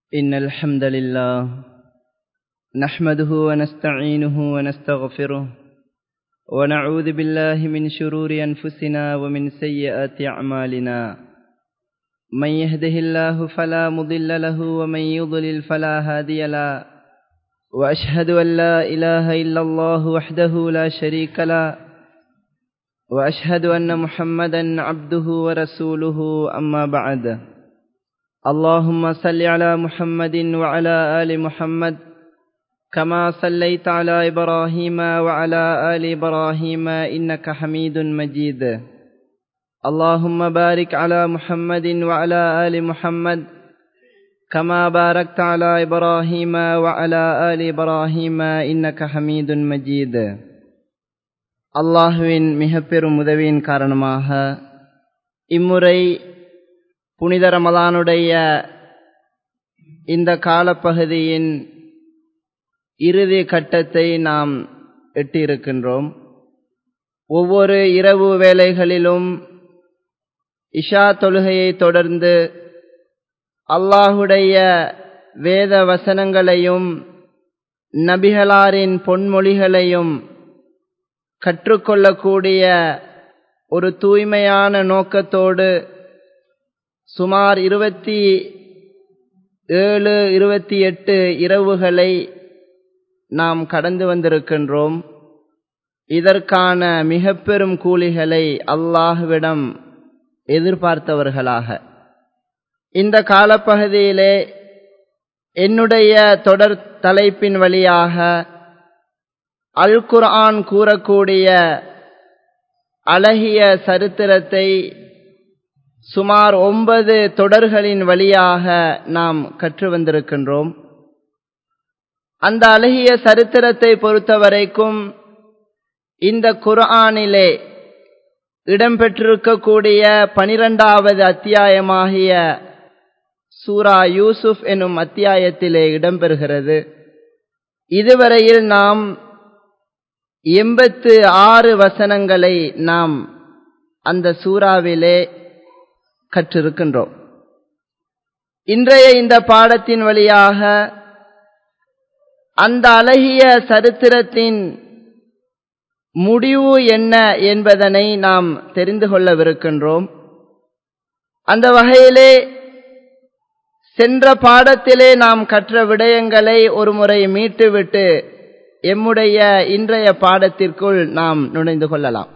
إن الحمد لله نحمده ونستعينه ونستغفره ونعوذ بالله من شرور أنفسنا ومن سيئات أعمالنا من يهده الله فلا مضل له ومن يضلل فلا هادي له وأشهد أن لا إله إلا الله وحده لا شريك له وأشهد أن محمدا عبده ورسوله أما بعد اللهم صل على محمد وعلى آل محمد كما صليت على إبراهيم وعلى آل إبراهيم إنك حميد مجيد اللهم بارك على محمد وعلى آل محمد كما باركت على إبراهيم وعلى آل إبراهيم إنك حميد مجيد அல்லாஹுவின் மிக பெரும் உதவியின் காரணமாக இம்முறை புனித ரமலானுடைய இந்த காலப்பகுதியின் இறுதி கட்டத்தை நாம் எட்டியிருக்கின்றோம் ஒவ்வொரு இரவு வேளைகளிலும் இஷா தொழுகையை தொடர்ந்து அல்லாஹுடைய வேத வசனங்களையும் நபிகளாரின் பொன்மொழிகளையும் கற்றுக்கொள்ளக்கூடிய ஒரு தூய்மையான நோக்கத்தோடு சுமார் இருபத்தி ஏழு இருபத்தி எட்டு இரவுகளை நாம் கடந்து வந்திருக்கின்றோம் இதற்கான மிக பெரும் கூலிகளை அல்லாஹுவிடம் எதிர்பார்த்தவர்களாக இந்த காலப்பகுதியிலே என்னுடைய தொடர் தலைப்பின் வழியாக அல் குர்ஆன் கூறக்கூடிய அழகிய சரித்திரத்தை சுமார் ஒன்பது தொடர்களின் வழியாக நாம் கற்று வந்திருக்கின்றோம் அந்த அழகிய சரித்திரத்தை பொறுத்தவரைக்கும் இந்த குர்ஆனிலே இடம்பெற்றிருக்கக்கூடிய பனிரெண்டாவது அத்தியாயமாகிய சூரா யூசுப் எனும் அத்தியாயத்திலே இடம்பெறுகிறது இதுவரையில் நாம் எண்பத்து ஆறு வசனங்களை நாம் அந்த சூறாவிலே கற்றிருக்கின்றோம் இன்றைய இந்த பாடத்தின் வழியாக அந்த அழகிய சரித்திரத்தின் முடிவு என்ன என்பதனை நாம் தெரிந்து கொள்ளவிருக்கின்றோம் அந்த வகையிலே சென்ற பாடத்திலே நாம் கற்ற விடயங்களை ஒரு முறை மீட்டுவிட்டு எம்முடைய இன்றைய பாடத்திற்குள் நாம் நுழைந்து கொள்ளலாம்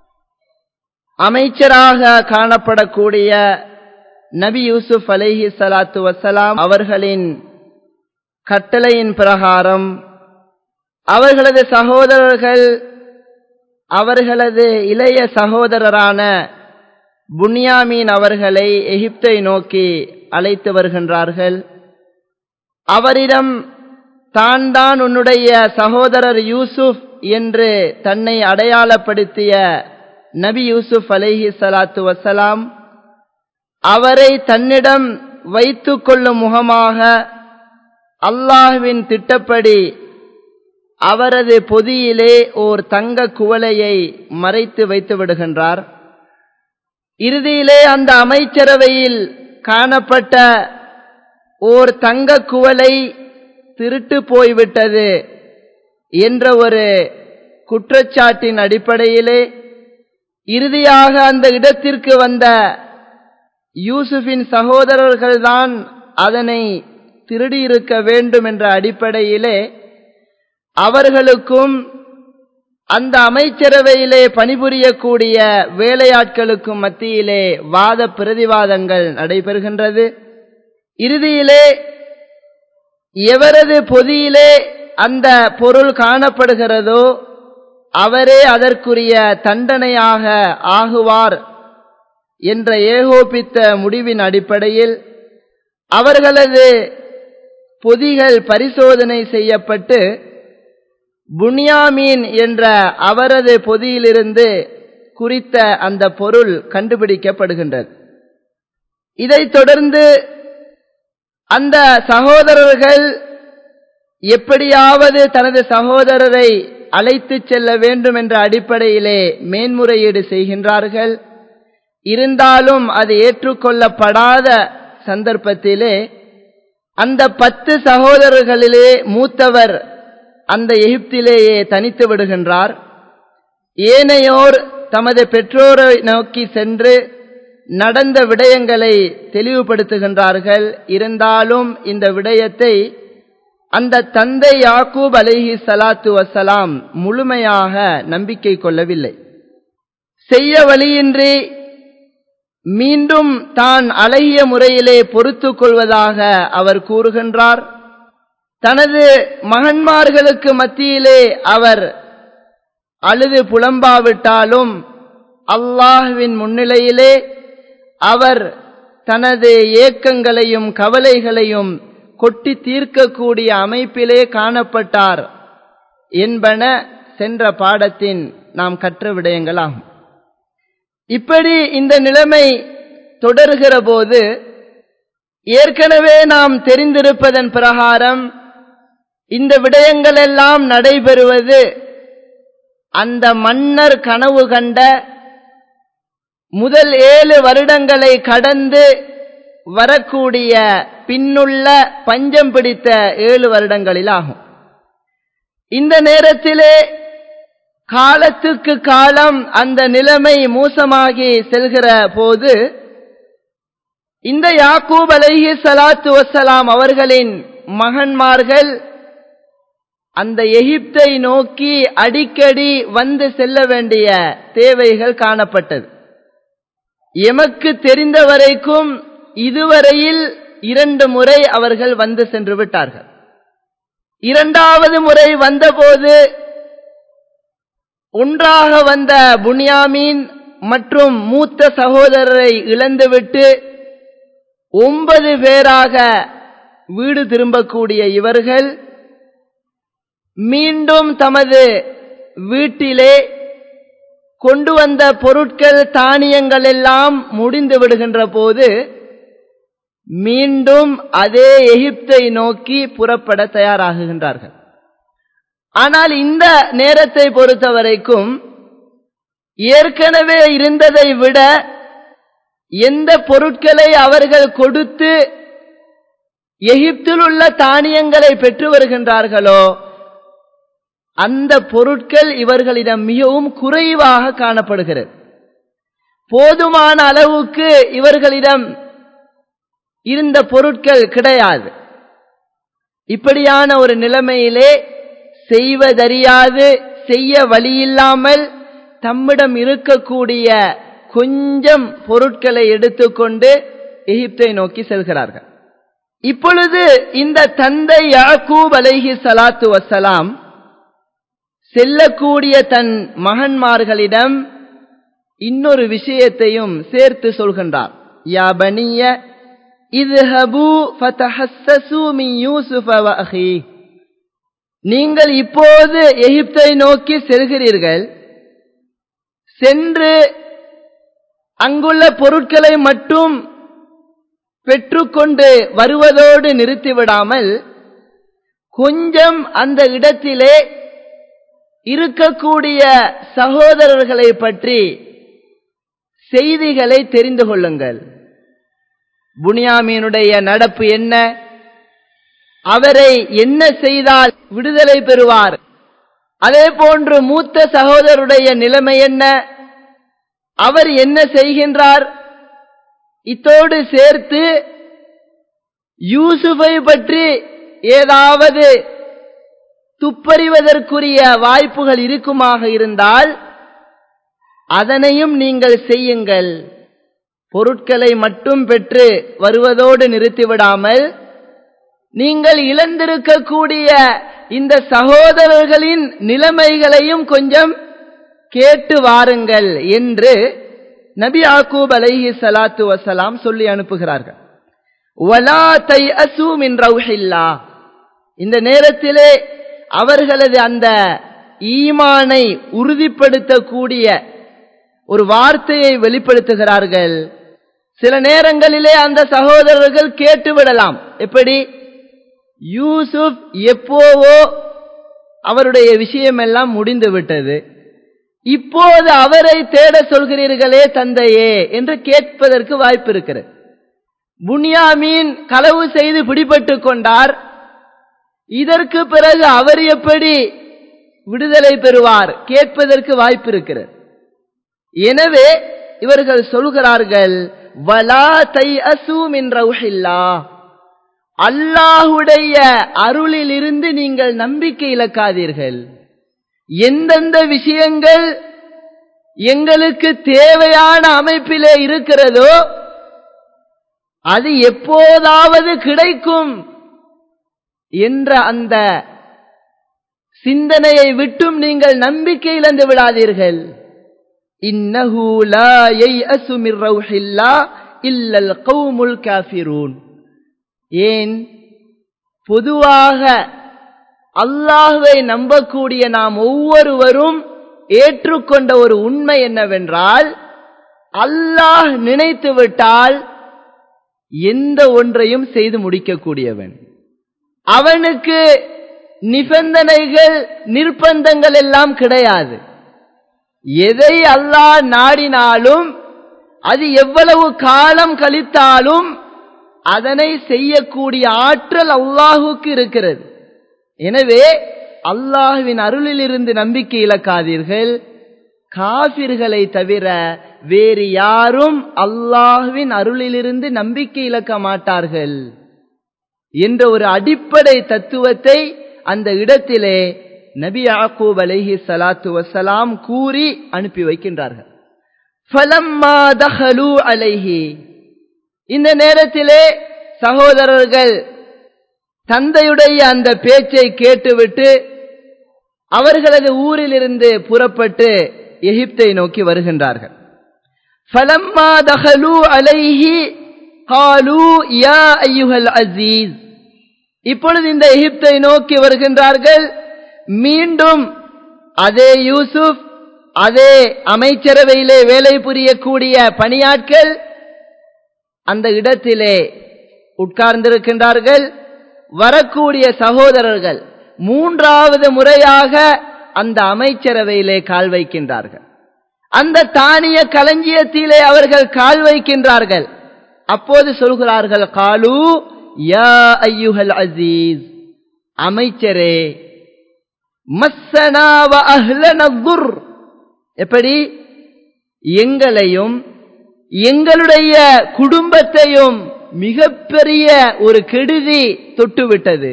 அமைச்சராக காணப்படக்கூடிய நபி யூசுப் அலைஹி சலாத்து வசலாம் அவர்களின் கட்டளையின் பிரகாரம் அவர்களது சகோதரர்கள் அவர்களது இளைய சகோதரரான புன்யாமீன் அவர்களை எகிப்தை நோக்கி அழைத்து வருகின்றார்கள் அவரிடம் தான் தான் உன்னுடைய சகோதரர் யூசுப் என்று தன்னை அடையாளப்படுத்திய நபி யூசுப் அலைஹி சலாத்து வசலாம் அவரை தன்னிடம் வைத்து கொள்ளும் முகமாக அல்லாஹுவின் திட்டப்படி அவரது பொதியிலே ஓர் தங்க குவளையை மறைத்து வைத்து விடுகின்றார் இறுதியிலே அந்த அமைச்சரவையில் காணப்பட்ட ஓர் தங்க குவளை திருட்டு போய்விட்டது என்ற ஒரு குற்றச்சாட்டின் அடிப்படையிலே இறுதியாக அந்த இடத்திற்கு வந்த யூசுஃபின் சகோதரர்கள்தான் அதனை திருடியிருக்க வேண்டும் என்ற அடிப்படையிலே அவர்களுக்கும் அந்த அமைச்சரவையிலே பணிபுரியக்கூடிய வேலையாட்களுக்கும் மத்தியிலே வாத பிரதிவாதங்கள் நடைபெறுகின்றது இறுதியிலே எவரது பொதியிலே அந்த பொருள் காணப்படுகிறதோ அவரே அதற்குரிய தண்டனையாக ஆகுவார் என்ற ஏகோபித்த முடிவின் அடிப்படையில் அவர்களது பொதிகள் பரிசோதனை செய்யப்பட்டு புனியாமீன் என்ற அவரது பொதியிலிருந்து குறித்த அந்த பொருள் கண்டுபிடிக்கப்படுகின்றது இதைத் தொடர்ந்து அந்த சகோதரர்கள் எப்படியாவது தனது சகோதரரை அழைத்துச் செல்ல வேண்டும் என்ற அடிப்படையிலே மேன்முறையீடு செய்கின்றார்கள் இருந்தாலும் அது ஏற்றுக்கொள்ளப்படாத சந்தர்ப்பத்திலே அந்த பத்து சகோதரர்களிலே மூத்தவர் அந்த எகிப்திலேயே தனித்து விடுகின்றார் ஏனையோர் தமது பெற்றோரை நோக்கி சென்று நடந்த விடயங்களை தெளிவுபடுத்துகின்றார்கள் இருந்தாலும் இந்த விடயத்தை அந்த தந்தை யாக்கூப் அலைஹி சலாத்து வசலாம் முழுமையாக நம்பிக்கை கொள்ளவில்லை செய்ய வழியின்றி மீண்டும் தான் அழகிய முறையிலே பொறுத்து கொள்வதாக அவர் கூறுகின்றார் தனது மகன்மார்களுக்கு மத்தியிலே அவர் அழுது புலம்பாவிட்டாலும் அல்லாஹுவின் முன்னிலையிலே அவர் தனது ஏக்கங்களையும் கவலைகளையும் கொட்டி தீர்க்கக்கூடிய அமைப்பிலே காணப்பட்டார் என்பன சென்ற பாடத்தின் நாம் கற்ற விடயங்களாகும் இப்படி இந்த நிலைமை தொடர்கிற போது ஏற்கனவே நாம் தெரிந்திருப்பதன் பிரகாரம் இந்த விடயங்கள் எல்லாம் நடைபெறுவது அந்த மன்னர் கனவு கண்ட முதல் ஏழு வருடங்களை கடந்து வரக்கூடிய பின்னுள்ள பஞ்சம் பிடித்த ஏழு வருடங்களில் ஆகும் இந்த நேரத்திலே காலத்துக்கு காலம் அந்த நிலைமை மோசமாகி செல்கிற போது இந்த யாக்கூப் அலைஹி சலாத்து வசலாம் அவர்களின் மகன்மார்கள் அந்த எகிப்தை நோக்கி அடிக்கடி வந்து செல்ல வேண்டிய தேவைகள் காணப்பட்டது எமக்கு தெரிந்த வரைக்கும் இதுவரையில் இரண்டு முறை அவர்கள் வந்து சென்று விட்டார்கள் இரண்டாவது முறை வந்தபோது ஒன்றாக வந்த புனியாமீன் மற்றும் மூத்த சகோதரரை இழந்துவிட்டு ஒன்பது பேராக வீடு திரும்பக்கூடிய இவர்கள் மீண்டும் தமது வீட்டிலே கொண்டு வந்த பொருட்கள் தானியங்கள் எல்லாம் முடிந்து விடுகின்ற போது மீண்டும் அதே எகிப்தை நோக்கி புறப்பட தயாராகுகின்றார்கள் ஆனால் இந்த நேரத்தை பொறுத்தவரைக்கும் ஏற்கனவே இருந்ததை விட எந்த பொருட்களை அவர்கள் கொடுத்து எகிப்தில் உள்ள தானியங்களை பெற்று வருகின்றார்களோ அந்த பொருட்கள் இவர்களிடம் மிகவும் குறைவாக காணப்படுகிறது போதுமான அளவுக்கு இவர்களிடம் இருந்த பொருட்கள் கிடையாது இப்படியான ஒரு நிலைமையிலே செய்வதறியாது செய்ய வழியில்லாமல் தம்மிடம் இருக்கக்கூடிய கொஞ்சம் பொருட்களை எடுத்துக்கொண்டு எகிப்தை நோக்கி செல்கிறார்கள் இப்பொழுது இந்த தந்தை யாக்கூப் அலைஹி சலாத்து வசலாம் செல்லக்கூடிய தன் மகன்மார்களிடம் இன்னொரு விஷயத்தையும் சேர்த்து சொல்கின்றார் யா பனிய இதுஹபு ஃபதஹஸ்ஸசு மின் யூசுஃப வ அஹீ நீங்கள் இப்போது எகிப்தை நோக்கி செல்கிறீர்கள் சென்று அங்குள்ள பொருட்களை மட்டும் பெற்றுக்கொண்டு வருவதோடு நிறுத்திவிடாமல் கொஞ்சம் அந்த இடத்திலே இருக்கக்கூடிய சகோதரர்களை பற்றி செய்திகளை தெரிந்து கொள்ளுங்கள் புனியாமீனுடைய நடப்பு என்ன அவரை என்ன செய்தால் விடுதலை பெறுவார் அதே போன்று மூத்த சகோதரருடைய நிலைமை என்ன அவர் என்ன செய்கின்றார் இத்தோடு சேர்த்து யூசுஃபை பற்றி ஏதாவது துப்பறிவதற்குரிய வாய்ப்புகள் இருக்குமாக இருந்தால் அதனையும் நீங்கள் செய்யுங்கள் பொருட்களை மட்டும் பெற்று வருவதோடு நிறுத்திவிடாமல் நீங்கள் இழந்திருக்கக்கூடிய இந்த சகோதரர்களின் நிலைமைகளையும் கொஞ்சம் கேட்டு வாருங்கள் என்று நபி ஆக்கூப் அலைஹி சலாத்து வசலாம் சொல்லி அனுப்புகிறார்கள் வலா தை அசூமின் ரவுஹில்லா இந்த நேரத்திலே அவர்களது அந்த ஈமானை உறுதிப்படுத்தக்கூடிய ஒரு வார்த்தையை வெளிப்படுத்துகிறார்கள் சில நேரங்களிலே அந்த சகோதரர்கள் கேட்டுவிடலாம் எப்படி யூசுப் எப்போவோ அவருடைய விஷயமெல்லாம் முடிந்து விட்டது இப்போது அவரை தேட சொல்கிறீர்களே தந்தையே என்று கேட்பதற்கு வாய்ப்பு இருக்கிறது புன்யாமீன் களவு செய்து பிடிபட்டு கொண்டார் இதற்கு பிறகு அவர் எப்படி விடுதலை பெறுவார் கேட்பதற்கு வாய்ப்பு இருக்கிறது எனவே இவர்கள் சொல்கிறார்கள் வலா தை அசூம் என்ற அல்லாஹுடைய அருளில் இருந்து நீங்கள் நம்பிக்கை இழக்காதீர்கள் எந்தெந்த விஷயங்கள் எங்களுக்கு தேவையான அமைப்பிலே இருக்கிறதோ அது எப்போதாவது கிடைக்கும் என்ற அந்த சிந்தனையை விட்டும் நீங்கள் நம்பிக்கை இழந்து விடாதீர்கள் இன்னஹு லா யைஅசு மிர் ரௌஹில்லா இல்லல் கௌமுல் காஃபிரூன் ஏன் பொதுவாக அல்லாஹுவை நம்பக்கூடிய நாம் ஒவ்வொருவரும் ஏற்றுக்கொண்ட ஒரு உண்மை என்னவென்றால் அல்லாஹ் நினைத்து விட்டால் எந்த ஒன்றையும் செய்து முடிக்கக்கூடியவன் அவனுக்கு நிபந்தனைகள் நிர்பந்தங்கள் எல்லாம் கிடையாது எதை அல்லாஹ் நாடினாலும் அது எவ்வளவு காலம் கழித்தாலும் அதனை செய்யக்கூடிய ஆற்றல் அல்லாஹுக்கு இருக்கிறது எனவே அல்லாஹுவின் அருளிலிருந்து நம்பிக்கை இழக்காதீர்கள் காபிர்களை தவிர வேறு யாரும் அல்லாஹுவின் அருளிலிருந்து நம்பிக்கை இழக்க மாட்டார்கள் என்ற ஒரு அடிப்படை தத்துவத்தை அந்த இடத்திலே நபி யாக்கூப் அலைஹி சலாத்து வசலாம் கூறி அனுப்பி வைக்கின்றார்கள் ஃபலம்மா தஹலு அலைஹி இந்த நேரத்திலே சகோதரர்கள் தந்தையுடைய அந்த பேச்சை கேட்டுவிட்டு அவர்களது ஊரிலிருந்து புறப்பட்டு எகிப்தை நோக்கி வருகின்றார்கள் ஃபலம்மா தஹலு அலைஹி காலு யா ஐயுஹல் அசீஸ் இப்பொழுது இந்த எகிப்தை நோக்கி வருகின்றார்கள் மீண்டும் அதே யூசுப் அதே அமைச்சரவையிலே வேலை புரியக்கூடிய பணியாட்கள் அந்த இடத்திலே உட்கார்ந்திருக்கின்றார்கள் வரக்கூடிய சகோதரர்கள் மூன்றாவது முறையாக அந்த அமைச்சரவையிலே கால் வைக்கின்றார்கள் அந்த தானிய களஞ்சியத்திலே அவர்கள் கால் வைக்கின்றார்கள் அப்போது சொல்கிறார்கள் காலு யா ஐயுஹல் அசீஸ் அமைச்சரே மஸ்ஸனாவ அஹ்லனதுர் எப்படி எங்களையும் எங்களுடைய குடும்பத்தையும் மிகப்பெரிய ஒரு கெடுதி தொட்டுவிட்டது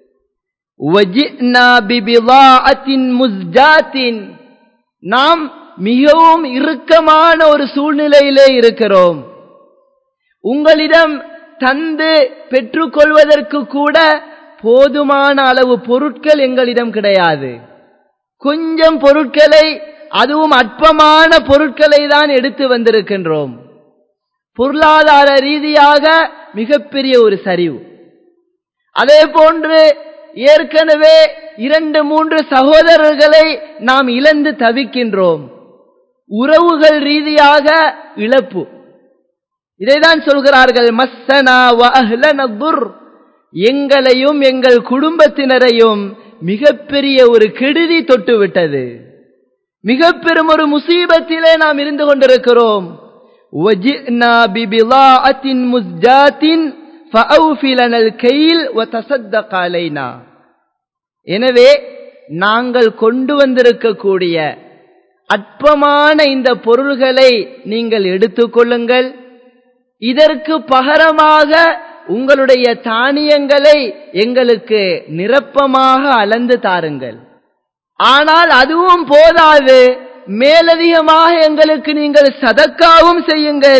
நாம் மிகவும் இறுக்கமான ஒரு சூழ்நிலையிலே இருக்கிறோம் உங்களிடம் தந்து பெற்றுக்கொள்வதற்கு கூட போதுமான அளவு பொருட்கள் எங்களிடம் கிடையாது கொஞ்சம் பொருட்களை அதுவும் அற்பமான பொருட்களை தான் எடுத்து வந்திருக்கின்றோம் பொருளாதார ரீதியாக மிகப்பெரிய ஒரு சரிவு அதே போன்று ஏற்கனவே இரண்டு மூன்று சகோதரர்களை நாம் இழந்து தவிக்கின்றோம் உறவுகள் ரீதியாக இழப்பு இதைதான் சொல்கிறார்கள் மஸ்ஸனா வஹ்லனதுர் எங்களையும் எங்கள் குடும்பத்தினரையும் மிகப்பெரிய ஒரு கெடுதி தொட்டுவிட்டது மிக பெரும் ஒரு முசீபத்திலே நாம் இருந்து கொண்டிருக்கிறோம் وجئنا ببضاعة مزجاة فأوف لنا الكيل وتصدق علينا எனவே நாங்கள் கொண்டு வந்திருக்கக்கூடிய அற்பமான இந்த பொருள்களை நீங்கள் எடுத்துக்கொள்ளுங்கள் இதற்கு பகரமாக உங்களுடைய தானியங்களை எங்களுக்கு நிரப்பமாக அளந்து தாருங்கள் ஆனால் அதுவும் போதாது மேலதிகமாக எங்களுக்கு நீங்கள் சதக்காவும் செய்யுங்கள்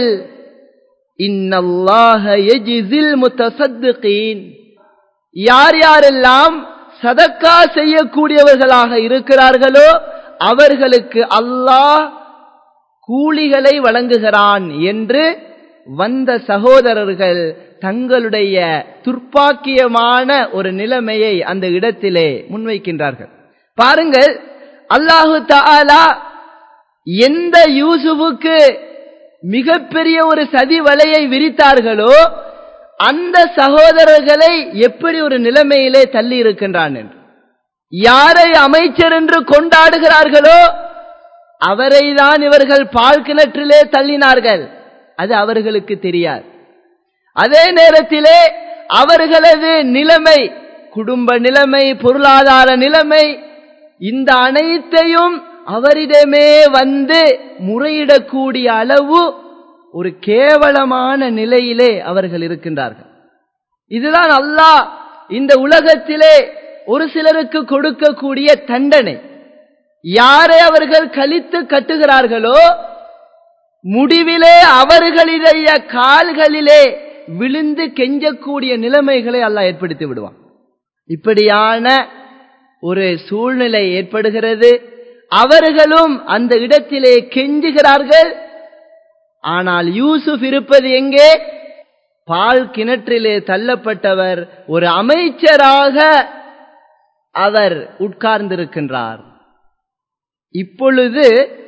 இன்னல்லாஹ யஜிசில் முத்தசத்துகீன் யார் யாரெல்லாம் சதக்கா செய்யக்கூடியவர்களாக இருக்கிறார்களோ அவர்களுக்கு அல்லாஹ் கூலிகளை வழங்குகிறான் என்று வந்த சகோதரர்கள் தங்களுடைய துர்ப்பாக்கியமான ஒரு நிலைமையை அந்த இடத்திலே முன்வைக்கின்றார்கள் பாருங்கள் அல்லாஹு தாலா எந்த யூசுஃபுக்கு மிகப்பெரிய ஒரு சதி வலையை விரித்தார்களோ அந்த சகோதரர்களை எப்படி ஒரு நிலைமையிலே தள்ளி இருக்கின்றான் என்று யாரை அமைச்சர் என்று கொண்டாடுகிறார்களோ அவரை தான் இவர்கள் பால் கிணற்றிலே தள்ளினார்கள் அது அவர்களுக்கு தெரியாது அதே நேரத்திலே அவர்களது நிலைமை குடும்ப நிலைமை பொருளாதார நிலைமை இந்த அனைத்தையும் அவரிடமே வந்து முறையிடக்கூடிய அளவு ஒரு கேவலமான நிலையிலே அவர்கள் இருக்கின்றார்கள் இதுதான் அல்லாஹ் இந்த உலகத்திலே ஒரு சிலருக்கு கொடுக்கக்கூடிய தண்டனை யாரை அவர்கள் கழித்து கட்டுகிறார்களோ முடிவிலே அவர்களுடைய கால்களிலே விழுந்து கெஞ்சக்கூடிய நிலைமைகளை அல்லாஹ் ஏற்படுத்தி விடுவான் இப்படியான ஒரு சூழ்நிலை ஏற்படுகிறது அவர்களும் அந்த இடத்திலே கெஞ்சுகிறார்கள் ஆனால் யூசுப் இருப்பது எங்கே பால் கிணற்றிலே தள்ளப்பட்டவர் ஒரு அமைச்சராக அவர் உட்கார்ந்திருக்கின்றார் இப்பொழுது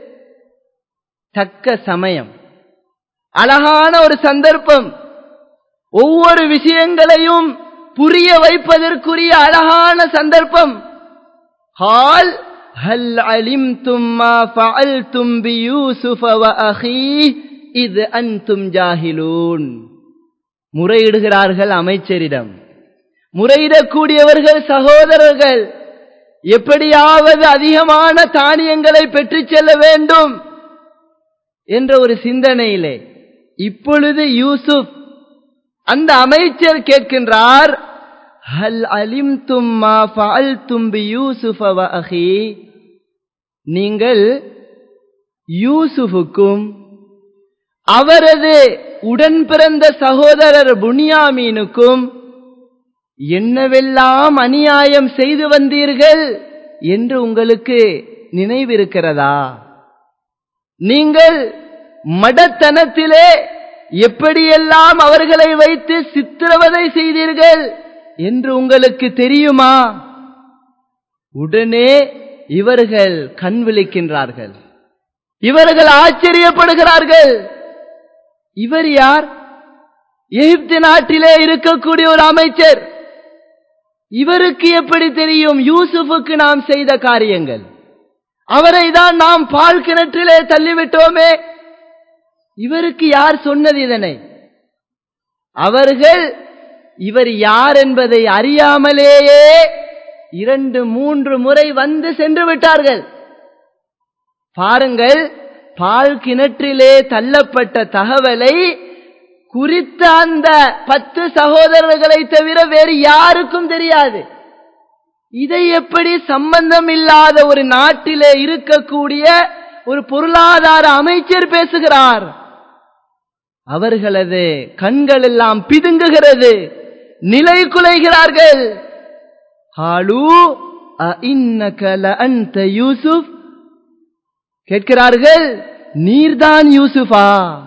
தக்க சமயம் அழகான ஒரு சந்தர்ப்பம் ஒவ்வொரு விஷயங்களையும் புரிய வைப்பதற்குரிய அழகான சந்தர்ப்பம் ஹால் ஹல் அலிம்தும் மா ஃபஅல்தும் பியூசுஃப வ அஹீஹ் இது அன்தும் ஜாஹிலூன் முறையிடுகிறார்கள் அமைச்சரிடம் முறையிடக்கூடியவர்கள் சகோதரர்கள் எப்படியாவது அதிகமான தானியங்களை பெற்றுச் செல்ல வேண்டும் என்ற ஒரு சிந்தனையிலே இப்பொழுது யூசுப் அந்த அமைச்சர் கேட்கின்றார் ஹல் அலிம் தும்மா ஃபால் தும்பி யூசுஃப வ அஹி நீங்கள் யூசுஃபுக்கும் அவரது உடன் பிறந்த சகோதரர் புனியாமீனுக்கும் என்னவெல்லாம் அநியாயம் செய்து வந்தீர்கள் என்று உங்களுக்கு நினைவிருக்கிறதா நீங்கள் மடத்தனத்திலே எப்படியெல்லாம் அவர்களை வைத்து சித்திரவதை செய்தீர்கள் என்று உங்களுக்கு தெரியுமா உடனே இவர்கள் கண் விழிக்கின்றார்கள் இவர்கள் ஆச்சரியப்படுகிறார்கள் இவர் யார் எகிப்து நாட்டிலே இருக்கக்கூடிய ஒரு அமைச்சர் இவருக்கு எப்படி தெரியும் யூசுஃபுக்கு நாம் செய்த காரியங்கள் அவரை தான் நாம் பால் கிணற்றிலே தள்ளிவிட்டோமே இவருக்கு யார் சொன்னது இதனை அவர்கள் இவர் யார் என்பதை அறியாமலேயே இரண்டு மூன்று முறை வந்து சென்று விட்டார்கள் பாருங்கள் பால் கிணற்றிலே தள்ளப்பட்ட தகவலை குறித்த அந்த பத்து சகோதரர்களை தவிர வேறு யாருக்கும் தெரியாது இதை எப்படி சம்பந்தம் இல்லாத ஒரு நாட்டிலே இருக்கக்கூடிய ஒரு பொருளாதார அமைச்சர் பேசுகிறார் அவர்களது கண்கள் எல்லாம் பிதுங்குகிறது நிலை குலைகிறார்கள் ஹாலு அந்த யூசுப் கேட்கிறார்கள் நீர்தான் யூசுஃபா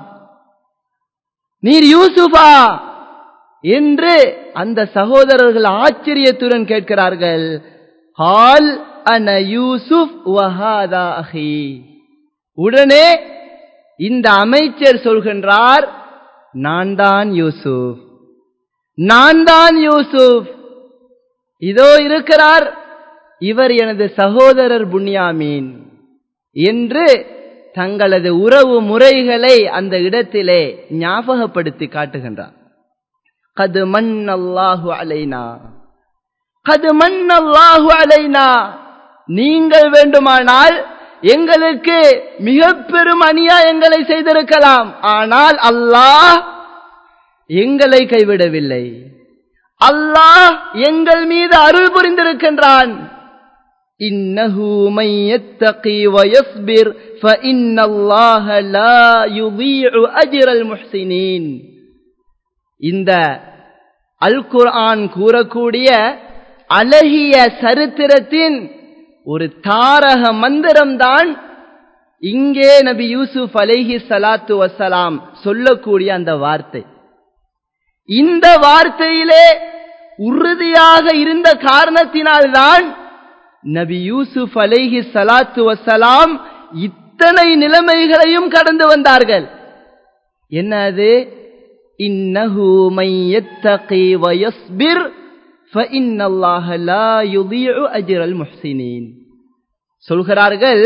நீர் யூசுஃபா என்று அந்த சகோதரர்கள் ஆச்சரியத்துடன் கேட்கிறார்கள் ஹால் அன யூசுப் வஹாதா அஹி உடனே இந்த அமைச்சர் சொல்கின்றார் நான் தான் யூசுப் நான் தான் யூசுப் இதோ இருக்கிறார் இவர் எனது சகோதரர் புன்யாமீன் என்று தங்களது உறவு முறைகளை அந்த இடத்திலே ஞாபகப்படுத்தி காட்டுகின்றார் கது மண் அல்லாஹு அலைனா கது மண் அல்லாஹு அலைனா நீங்கள் வேண்டுமானால் எங்களுக்கு மிக பெரும் அநியாயங்களை செய்திருக்கலாம் ஆனால் அல்லாஹ் எங்களை கைவிடவில்லை அல்லாஹ் எங்கள் மீது அருள் புரிந்திருக்கின்றான் إنه من يتقي ويصبر فإن الله لا يضيع أجر المحسنين இந்த அல் குர்ஆன் கூறக்கூடிய அழகிய சரித்திரத்தின் ஒரு தாரக மந்திரம்தான் இங்கே நபி யூசுப் அலைஹி சலாத்து வசலாம் சொல்லக்கூடிய அந்த வார்த்தை இந்த வார்த்தையிலே உறுதியாக இருந்த காரணத்தினால்தான் நபி யூசுப் அலைஹி சலாத்து வசலாம் இத்தனை நிலைமைகளையும் கடந்து வந்தார்கள் என்ன அது இன்னஹு மையத்தகி வயஸ்பிர் فإن الله لا يضيع أجر المحسنين சொல்கிறார்கள்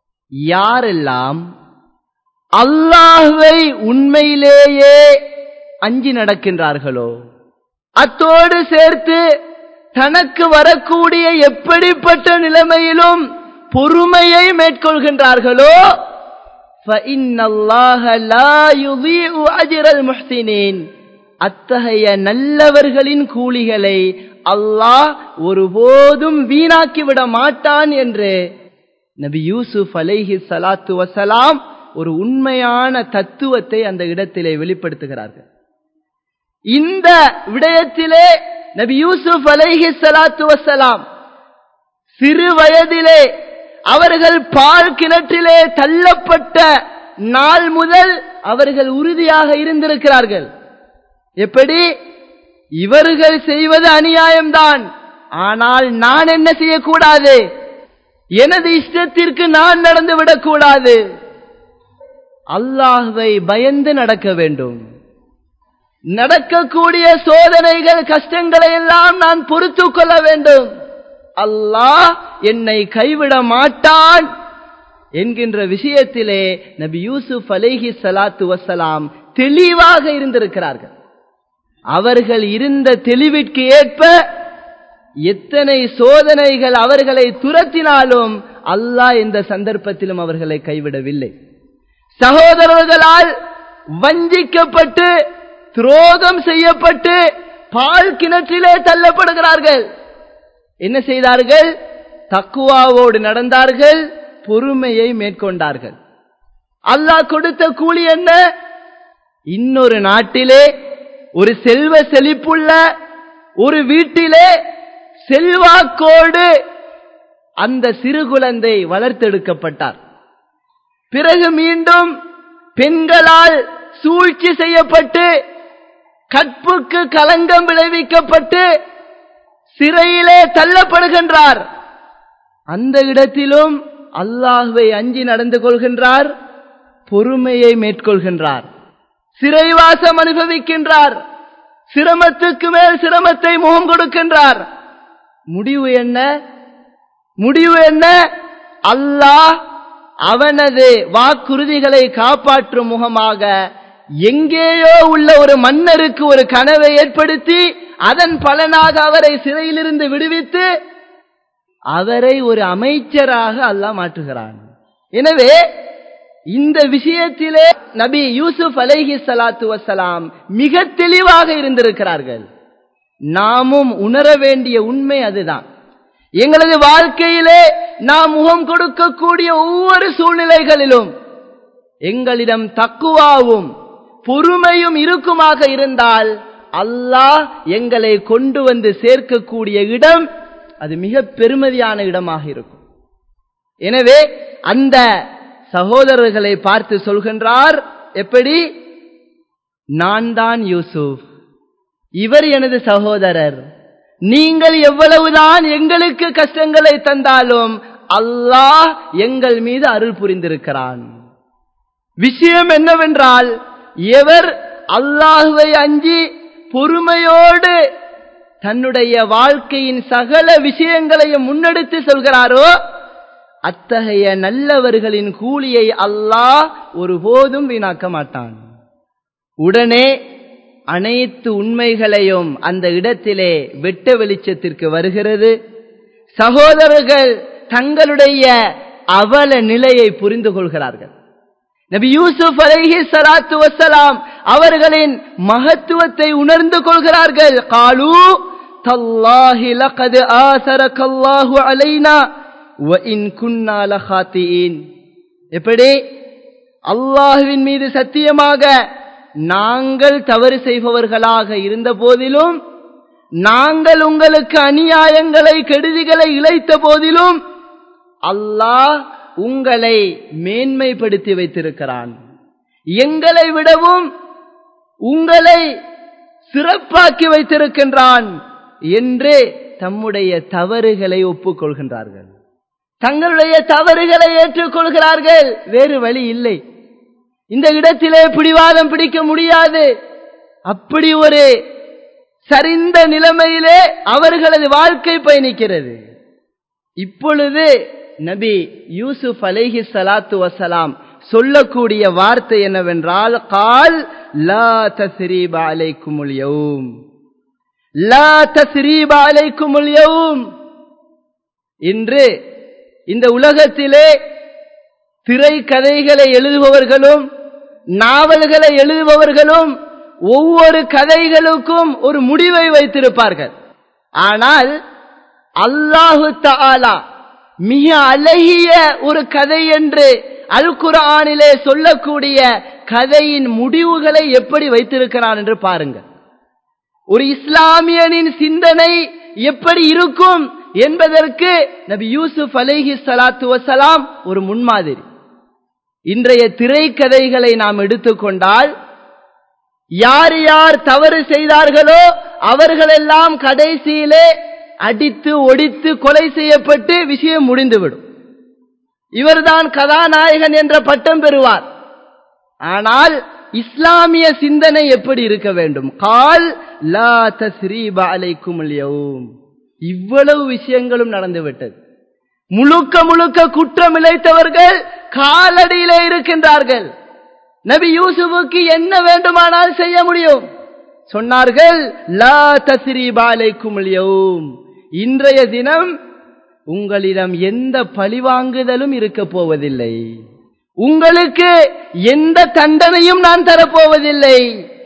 யாரெல்லாம் அல்லாஹ்வை உண்மையிலேயே அஞ்சி நடக்கின்றார்களோ அத்தோடு சேர்த்து தனக்கு வரக்கூடிய எப்படிப்பட்ட நிலைமையிலும் பொறுமையை மேற்கொள்கின்றார்களோ فَإِنَّ اللَّهَ لَا يُضِيعُ أَجْرَ الْمُحْسِنِينَ அத்தகைய நல்லவர்களின் கூலிகளை அல்லாஹ் ஒருபோதும் வீணாக்கி விட மாட்டான் என்று நபி யூசுப் அலைஹி ஸலாத்து வஸலாம் ஒரு உண்மையான தத்துவத்தை அந்த இடத்திலே வெளிப்படுத்துகிறார்கள் இந்த விடயத்திலே நபி யூசுப் அலைஹி ஸலாத்து வஸலாம் சிறு வயதிலே அவர்கள் பால் கிணற்றிலே தள்ளப்பட்ட நாள் முதல் அவர்கள் உறுதியாக இருந்திருக்கிறார்கள் எப்படி இவர்கள் செய்வது அநியாயம்தான் ஆனால் நான் என்ன செய்யக்கூடாது எனது இஷ்டத்திற்கு நான் நடந்து விடக்கூடாது அல்லாஹ்வை பயந்து நடக்க வேண்டும் நடக்கக்கூடிய சோதனைகள் கஷ்டங்களை எல்லாம் நான் பொறுத்துக் கொள்ள வேண்டும் அல்லாஹ் என்னை கைவிட மாட்டான் என்கின்ற விஷயத்திலே நபி யூசுப் அலைஹி ஸலாத்து வசலாம் தெளிவாக இருந்திருக்கிறார்கள் அவர்கள் இருந்த தெளிவிற்கு ஏற்ப எத்தனை சோதனைகள் அவர்களை துரத்தினாலும் அல்லாஹ் இந்த சந்தர்ப்பத்திலும் அவர்களை கைவிடவில்லை சகோதரர்களால் வஞ்சிக்கப்பட்டு துரோகம் செய்யப்பட்டு பால் கிணற்றிலே தள்ளப்படுகிறார்கள் என்ன செய்தார்கள் தக்குவாவோடு நடந்தார்கள் பொறுமையை மேற்கொண்டார்கள் அல்லாஹ் கொடுத்த கூலி என்ன இன்னொரு நாட்டிலே ஒரு செல்வ செழிப்புள்ள ஒரு வீட்டிலே செல்வாக்கோடு அந்த சிறு குழந்தை வளர்த்தெடுக்கப்பட்டார் பிறகு மீண்டும் பெண்களால் சூழ்ச்சி செய்யப்பட்டு கற்புக்கு களங்கம் விளைவிக்கப்பட்டு சிறையிலே தள்ளப்படுகின்றார் அந்த இடத்திலும் அல்லாஹுவை அஞ்சி நடந்து கொள்கின்றார் பொறுமையை மேற்கொள்கின்றார் சிறைவாசம் அனுபவிக்கின்றார் சிரமத்துக்கு மேல் சிரமத்தை முகம் கொடுக்கின்றார் முடிவு என்ன முடிவு என்ன அல்லாஹ் அவனது வாக்குறுதிகளை காப்பாற்றும் முகமாக எங்கேயோ உள்ள ஒரு மன்னருக்கு ஒரு கனவை ஏற்படுத்தி அதன் பலனாக அவரை சிறையிலிருந்து விடுவித்து அவரை ஒரு அமைச்சராக அல்லாஹ் மாற்றுகிறான் எனவே இந்த விஷயத்திலே நபி யூசுப் அலைஹி ஸலாத்து வசலாம் மிக தெளிவாக இருந்திருக்கிறார்கள் நாமும் உணர வேண்டிய உண்மை அதுதான் எங்களது வாழ்க்கையிலே நாம் முகம் கொடுக்கக்கூடிய ஒவ்வொரு சூழ்நிலைகளிலும் எங்களிடம் தக்குவாவும் பொறுமையும் இருக்குமாக இருந்தால் அல்லாஹ் எங்களை கொண்டு வந்து சேர்க்கக்கூடிய இடம் அது மிக பெருமதியான இடமாக இருக்கும் எனவே அந்த சகோதரர்களை பார்த்து சொல்கின்றார் எப்படி நான் தான் யூசுப் இவர் எனது சகோதரர் நீங்கள் எவ்வளவுதான் எங்களுக்கு கஷ்டங்களை தந்தாலும் அல்லாஹ் எங்கள் மீது அருள் புரிந்திருக்கிறான் விஷயம் என்னவென்றால் எவர் அல்லாஹுவை அஞ்சி பொறுமையோடு தன்னுடைய வாழ்க்கையின் சகல விஷயங்களையும் முன்னெடுத்து சொல்கிறாரோ அத்தகைய நல்லவர்களின் கூலியை அல்லாஹ் ஒருபோதும் வீணாக்க மாட்டான் உடனே அனைத்து உண்மைகளையும் அந்த இடத்திலே வெட்ட வெளிச்சத்திற்கு வருகிறது சகோதரர்கள் தங்களுடைய அவல நிலையை புரிந்து கொள்கிறார்கள் நபி யூசுப் அலைஹி ஸலாத்து வஸ்ஸலாம் அவர்களின் மகத்துவத்தை உணர்ந்து கொள்கிறார்கள் காலு தல்லாஹி லகத் ஆசரக அல்லாஹு அலைனா வ இன் குன்னா லகாத்தியின் எப்படி அல்லாஹ்வின் மீது சத்தியமாக நாங்கள் தவறு செய்பவர்களாக இருந்த போதிலும் நாங்கள் உங்களுக்கு அநியாயங்களை கெடுதிகளை இழைத்த போதிலும் அல்லாஹ் உங்களை மேன்மைப்படுத்தி வைத்திருக்கிறான் எங்களை விடவும் உங்களை சிறப்பாக்கி வைத்திருக்கின்றான் என்று தம்முடைய தவறுகளை ஒப்புக்கொள்கின்றார்கள் தங்களுடைய தவறுகளை ஏற்றுக்கொள்கிறார்கள் வேறு வழி இல்லை இந்த இடத்திலே பிடிவாதம் பிடிக்க முடியாது அப்படி ஒரு சரிந்த நிலைமையிலே அவர்களது வாழ்க்கை பயணிக்கிறது இப்பொழுது நபி யூசுப் அலைஹி சலாத்து வசலாம் சொல்லக்கூடிய வார்த்தை என்னவென்றால் கால் லா தஸ்ரீப அலைக்குமுல் யௌம் லா தஸ்ரீப அலைக்குமுல் யௌம் இன்று இந்த உலகத்திலே திரைக்கதைகளை எழுதுபவர்களும் நாவல்களை எழுதுபவர்களும் ஒவ்வொரு கதைகளுக்கும் ஒரு முடிவை வைத்திருப்பார்கள் ஆனால் அல்லாஹு தாலா மிக அழகிய ஒரு கதை என்று அல் குரானிலே சொல்லக்கூடிய கதையின் முடிவுகளை எப்படி வைத்திருக்கிறான் என்று பாருங்கள் ஒரு இஸ்லாமியனின் சிந்தனை எப்படி இருக்கும் என்பதற்கு நபி யூசுப் அலைஹி சலாத்து வசலாம் ஒரு முன்மாதிரி இன்றைய திரைக்கதைகளை நாம் எடுத்துக்கொண்டால் யார் யார் தவறு செய்தார்களோ அவர்களெல்லாம் கடைசியிலே அடித்து ஒடித்து கொலை செய்யப்பட்டு விஷயம் முடிந்துவிடும் இவர்தான் கதாநாயகன் என்ற பட்டம் பெறுவார் ஆனால் இஸ்லாமிய சிந்தனை எப்படி இருக்க வேண்டும் கால் லா தஸ்ரீப அலைக்கும் இவ்வளவு விஷயங்களும் நடந்துவிட்டது முழுக்க முழுக்க குற்றம் இழைத்தவர்கள் காலடியிலே இருக்கின்றார்கள் நபி யூசுஃபுக்கு என்ன வேண்டுமானால் செய்ய முடியும் சொன்னார்கள் லா தஸ்ரீப அலைக்கும் இன்றைய தினம் உங்களிடம் எந்த பழிவாங்குதலும் இருக்க போவதில்லை உங்களுக்கு எந்த தண்டனையும் நான் தரப்போவதில்லை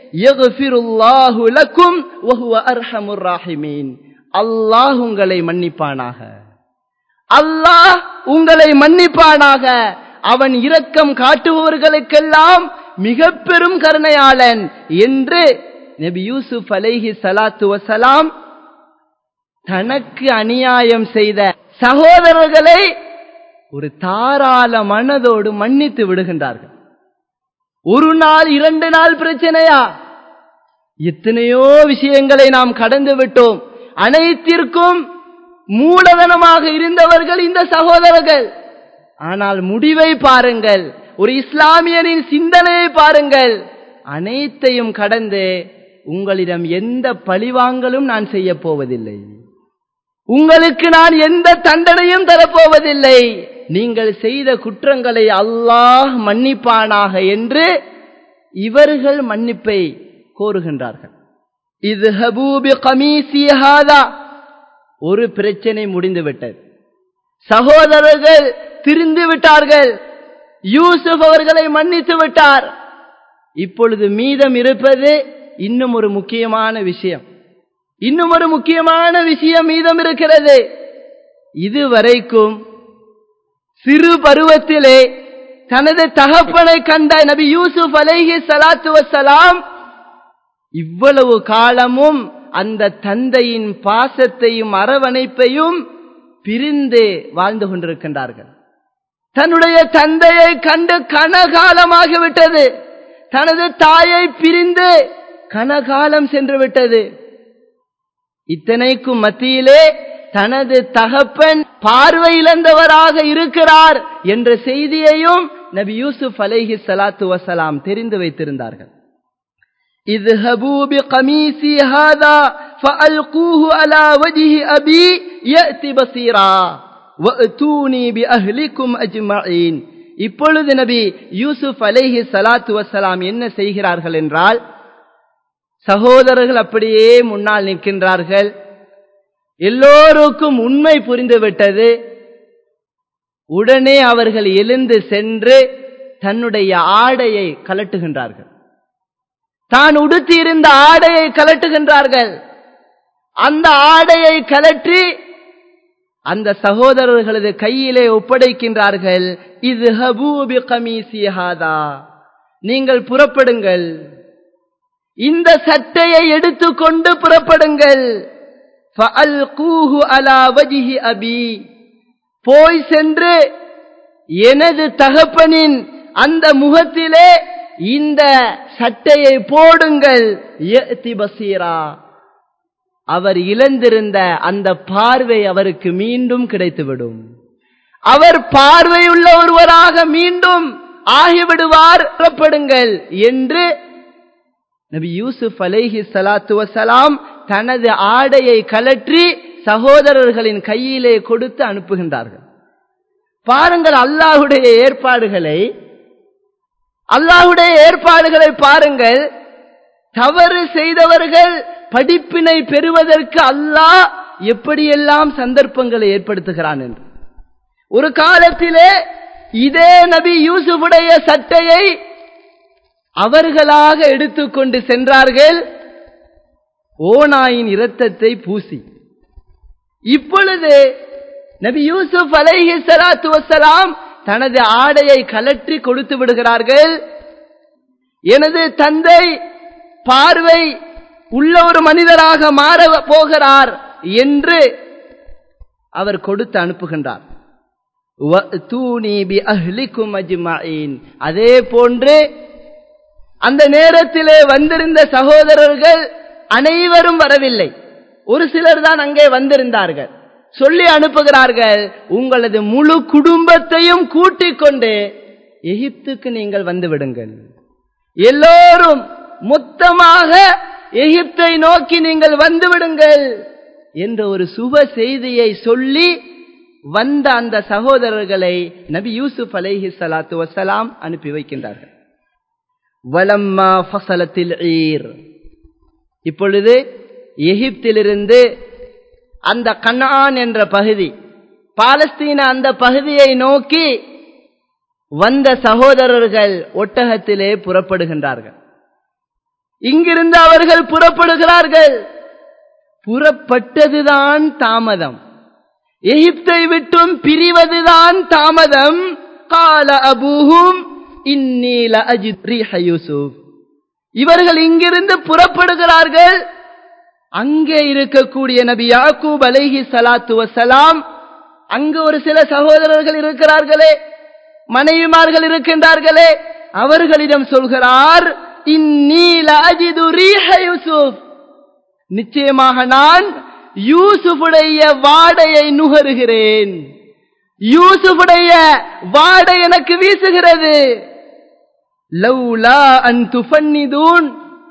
அல்லாஹ் உங்களை மன்னிப்பானாக அல்லாஹ் உங்களை மன்னிப்பானாக அவன் இரக்கம் காட்டுபவர்களுக்கெல்லாம் மிக பெரும் கருணையாளன் என்று நபி யூசுப் அலைஹி சலாத்து வசலாம் தனக்கு அநியாயம் செய்த சகோதரர்களை ஒரு தாராள மனதோடு மன்னித்து விடுகின்றார்கள் ஒரு நாள் இரண்டு நாள் பிரச்சனையா எத்தனையோ விஷயங்களை நாம் கடந்து விட்டோம் அனைத்திற்கும் மூலதனமாக இருந்தவர்கள் இந்த சகோதரர்கள் ஆனால் முடிவை பாருங்கள் ஒரு இஸ்லாமியனின் சிந்தனையை பாருங்கள் அனைத்தையும் கடந்து உங்களிடம் எந்த பழிவாங்கலும் நான் செய்ய போவதில்லை உங்களுக்கு நான் எந்த தண்டனையும் தரப்போவதில்லை நீங்கள் செய்த குற்றங்களை அல்லாஹ் மன்னிப்பானாக என்று இவர்கள் மன்னிப்பை கோருகின்றார்கள் இது ஹபூபி கமீசியாதா ஒரு பிரச்சனை முடிந்துவிட்டது சகோதரர்கள் திரிந்து விட்டார்கள் யூசுப் அவர்களை மன்னித்து விட்டார் இப்பொழுது மீதம் இருப்பது இன்னும் ஒரு முக்கியமான விஷயம் இன்னும் ஒரு முக்கியமான விஷயம் மீதம் இருக்கிறது இதுவரைக்கும் சிறு பருவத்திலே தனது தகப்பனை கண்ட நபி யூசுப் அலைஹி சலாத்து வசலாம் இவ்வளவு காலமும் அந்த தந்தையின் பாசத்தையும் அரவணைப்பையும் பிரிந்து வாழ்ந்து கொண்டிருக்கின்றார்கள் தன்னுடைய தந்தையை கண்டு கனகாலமாகிவிட்டது தனது தாயை பிரிந்து கனகாலம் சென்று விட்டது இத்தனைக்கும் மத்தியிலே தனது தகப்பன் பார்வையிழந்தவராக இருக்கிறார் என்ற செய்தியையும் நபி யூசுப் அலைஹி சலாத்து வசலாம் தெரிந்து வைத்திருந்தார்கள் اذهبوا بقميصي هذا فألقوه على وجه أبي يأتي بصيرا وأتوني بأهلكم أجمعين இப்பொழுது நபி யூசுப் அலைஹி சலாத்து வசலாம் என்ன செய்கிறார்கள் என்றால் சகோதரர்கள் அப்படியே முன்னால் நிற்கின்றார்கள் எல்லோருக்கும் உண்மை புரிந்துவிட்டது உடனே அவர்கள் எழுந்து சென்று தன்னுடைய ஆடையை கலட்டுகின்றார்கள் தான் உடுத்தியிருந்த ஆடையை கலட்டுகின்றார்கள் அந்த ஆடையை கலற்றி அந்த சகோதரர்களது கையிலே ஒப்படைக்கின்றார்கள் இது ஹபூபி கமீசியாதா நீங்கள் புறப்படுங்கள் இந்த சட்டையை எடுத்துக்கொண்டு புறப்படுங்கள் அபி போய் சென்று எனது தகப்பனின் அந்த முகத்திலே இந்த சட்டையை போடுங்கள் பசீரா அவர் இழந்திருந்த அந்த பார்வை அவருக்கு மீண்டும் கிடைத்துவிடும் அவர் பார்வையுள்ள ஒருவராக மீண்டும் ஆகிவிடுவார் புறப்படுங்கள் என்று நபி யூசுப் அலைஹி சலாத்து வசலாம் தனது ஆடையை கலற்றி சகோதரர்களின் கையிலே கொடுத்து அனுப்புகின்றார்கள் பாருங்கள் அல்லாஹுடைய ஏற்பாடுகளை அல்லாஹுடைய ஏற்பாடுகளை பாருங்கள் தவறு செய்தவர்கள் படிப்பினை பெறுவதற்கு அல்லாஹ் எப்படியெல்லாம் சந்தர்ப்பங்களை ஏற்படுத்துகிறான் என்று ஒரு காலத்திலே இதே நபி யூசுஃபுடைய சட்டையை அவர்களாக எடுத்துக்கொண்டு சென்றார்கள் ஓனாயின் இரத்தத்தை பூசி இப்பொழுது நபி யூசுப் அலைஹி ஸலாத்து வஸலாம் தனது ஆடையை கலற்றி கொடுத்து விடுகிறார்கள் எனது தந்தை பார்வை உள்ள ஒரு மனிதராக மாற போகிறார் என்று அவர் கொடுத்து அனுப்புகின்றார் வஅ்தூனி பிஅஹ்லிக்கும் அஜ்மஈன் அதே போன்று அந்த நேரத்திலே வந்திருந்த சகோதரர்கள் அனைவரும் வரவில்லை ஒரு சிலர் தான் அங்கே வந்திருந்தார்கள் சொல்லி அனுப்புகிறார்கள் உங்களது முழு குடும்பத்தையும் கூட்டிக் கொண்டு எகிப்துக்கு நீங்கள் வந்து விடுங்கள் எல்லோரும் மொத்தமாக எகிப்தை நோக்கி நீங்கள் வந்து விடுங்கள் என்ற ஒரு சுப செய்தியை சொல்லி வந்த அந்த சகோதரர்களை நபி யூசுப் அலைஹி ஸலாத்து வஸலாம் அனுப்பி வைக்கின்றார்கள் வலம்மா ஃபசலத்தில் ஈர் இப்பொழுது எகிப்திலிருந்து அந்த கண்ணான் என்ற பகுதி பாலஸ்தீன அந்த பகுதியை நோக்கி வந்த சகோதரர்கள் ஒட்டகத்திலே புறப்படுகின்றார்கள் இங்கிருந்து அவர்கள் புறப்படுகிறார்கள் புறப்பட்டதுதான் தாமதம் எகிப்தை விட்டும் பிரிவதுதான் தாமதம் கால அபூஹும் இன்னீல அஜித் யூசுப் இவர்கள் இங்கிருந்து புறப்படுகிறார்கள் அங்கே இருக்கக்கூடிய நபி யாக்கூப் அலைஹி சலாத்து வசலாம் அங்கு ஒரு சில சகோதரர்கள் இருக்கிறார்களே மனைவிமார்கள் இருக்கின்றார்களே அவர்களிடம் சொல்கிறார் இன்னீல அஜிது ரீஹ யூசுப் நிச்சயமாக நான் யூசுஃபுடைய வாடையை நுகருகிறேன் யூசுஃபுடைய வாடை எனக்கு வீசுகிறது லவ்லா அன் துஃபன்னிதூன்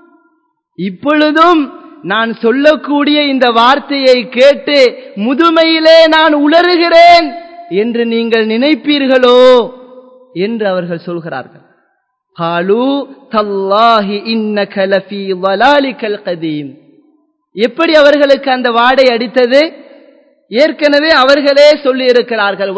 இப்பொழுதும் நான் சொல்லக்கூடிய இந்த வார்த்தையை கேட்டு முதுமையிலே நான் உளறுகிறேன் என்று நீங்கள் நினைப்பீர்களோ என்று அவர்கள் சொல்கிறார்கள் ஹாலு தல்லாஹி இன்னக லஃபீ வலாலிக்கல் கதீம் எப்படி அவர்களுக்கு அந்த வாடை அடித்தது ஏற்கனவே அவர்களே சொல்லி இருக்கிறார்கள்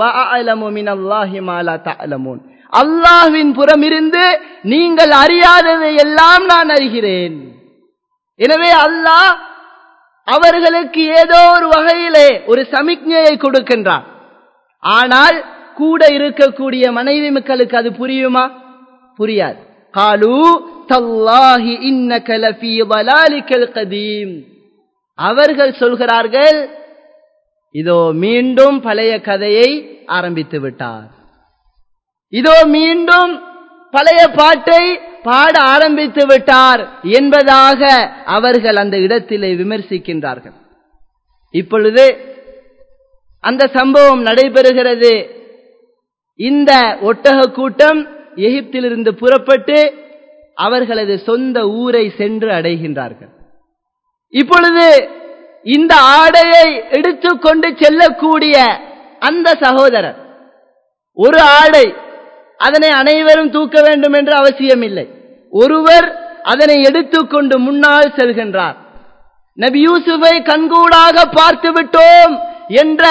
அல்லாஹ்வின் புறமிருந்து நீங்கள் அறியாததை எல்லாம் நான் அறிகிறேன் எனவே அல்லாஹ் அவர்களுக்கு ஏதோ ஒரு வகையிலே ஒரு சமிக்ஞையை கொடுக்கின்றான் ஆனால் கூட இருக்கக்கூடிய மனைவி மக்களுக்கு அது புரியுமா புரியாது காலு தல்லாஹி இன்னக லஃபீ வலாலிக்கல் கதீம் அவர்கள் சொல்கிறார்கள் இதோ மீண்டும் பழைய கதையை ஆரம்பித்து விட்டார் இதோ மீண்டும் பழைய பாட்டை பாட ஆரம்பித்து விட்டார் என்பதாக அவர்கள் அந்த இடத்திலே விமர்சிக்கின்றார்கள் இப்பொழுது அந்த சம்பவம் நடைபெறுகிறது இந்த ஒட்டக கூட்டம் எகிப்திலிருந்து புறப்பட்டு அவர்களது சொந்த ஊரை சென்று அடைகின்றார்கள் இப்பொழுது இந்த ஆடையை எடுத்துக்கொண்டு செல்லக்கூடிய அந்த சகோதரர் ஒரு ஆடை அதனை அனைவரும் தூக்க வேண்டும் என்று அவசியமில்லை ஒருவர் அதனை எடுத்துக்கொண்டு முன்னால் செல்கின்றார் நபி யூசுஃபை கண்கூடாக பார்த்து விட்டோம் என்ற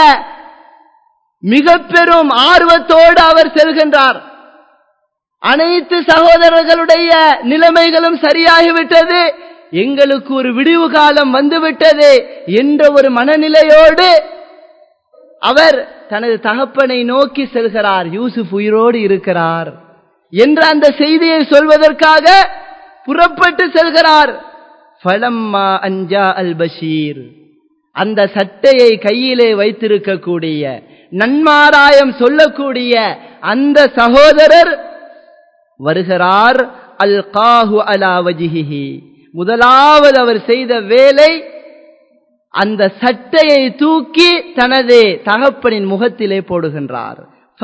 மிக பெரும் ஆர்வத்தோடு அவர் செல்கின்றார் அனைத்து சகோதரர்களுடைய நிலைமைகளும் சரியாகிவிட்டது எங்களுக்கு ஒரு விடிவு காலம் வந்துவிட்டது என்ற ஒரு மனநிலையோடு அவர் தனது தகப்பனை நோக்கி செல்கிறார் யூசுப் உயிரோடு இருக்கிறார் என்ற அந்த செய்தியை சொல்வதற்காக புறப்பட்டு செல்கிறார் ஃபலம்மா அஞ்சா அல் பஷீர் அந்த சட்டையை கையிலே வைத்திருக்கக்கூடிய நன்மாராயம் சொல்லக்கூடிய அந்த சகோதரர் வருகிறார் அல் காஹு அலா வஜிஹி முதலாவது அவர் செய்த வேலை அந்த சட்டையை தூக்கி தனது தகப்பனின் முகத்திலே போடுகின்றார்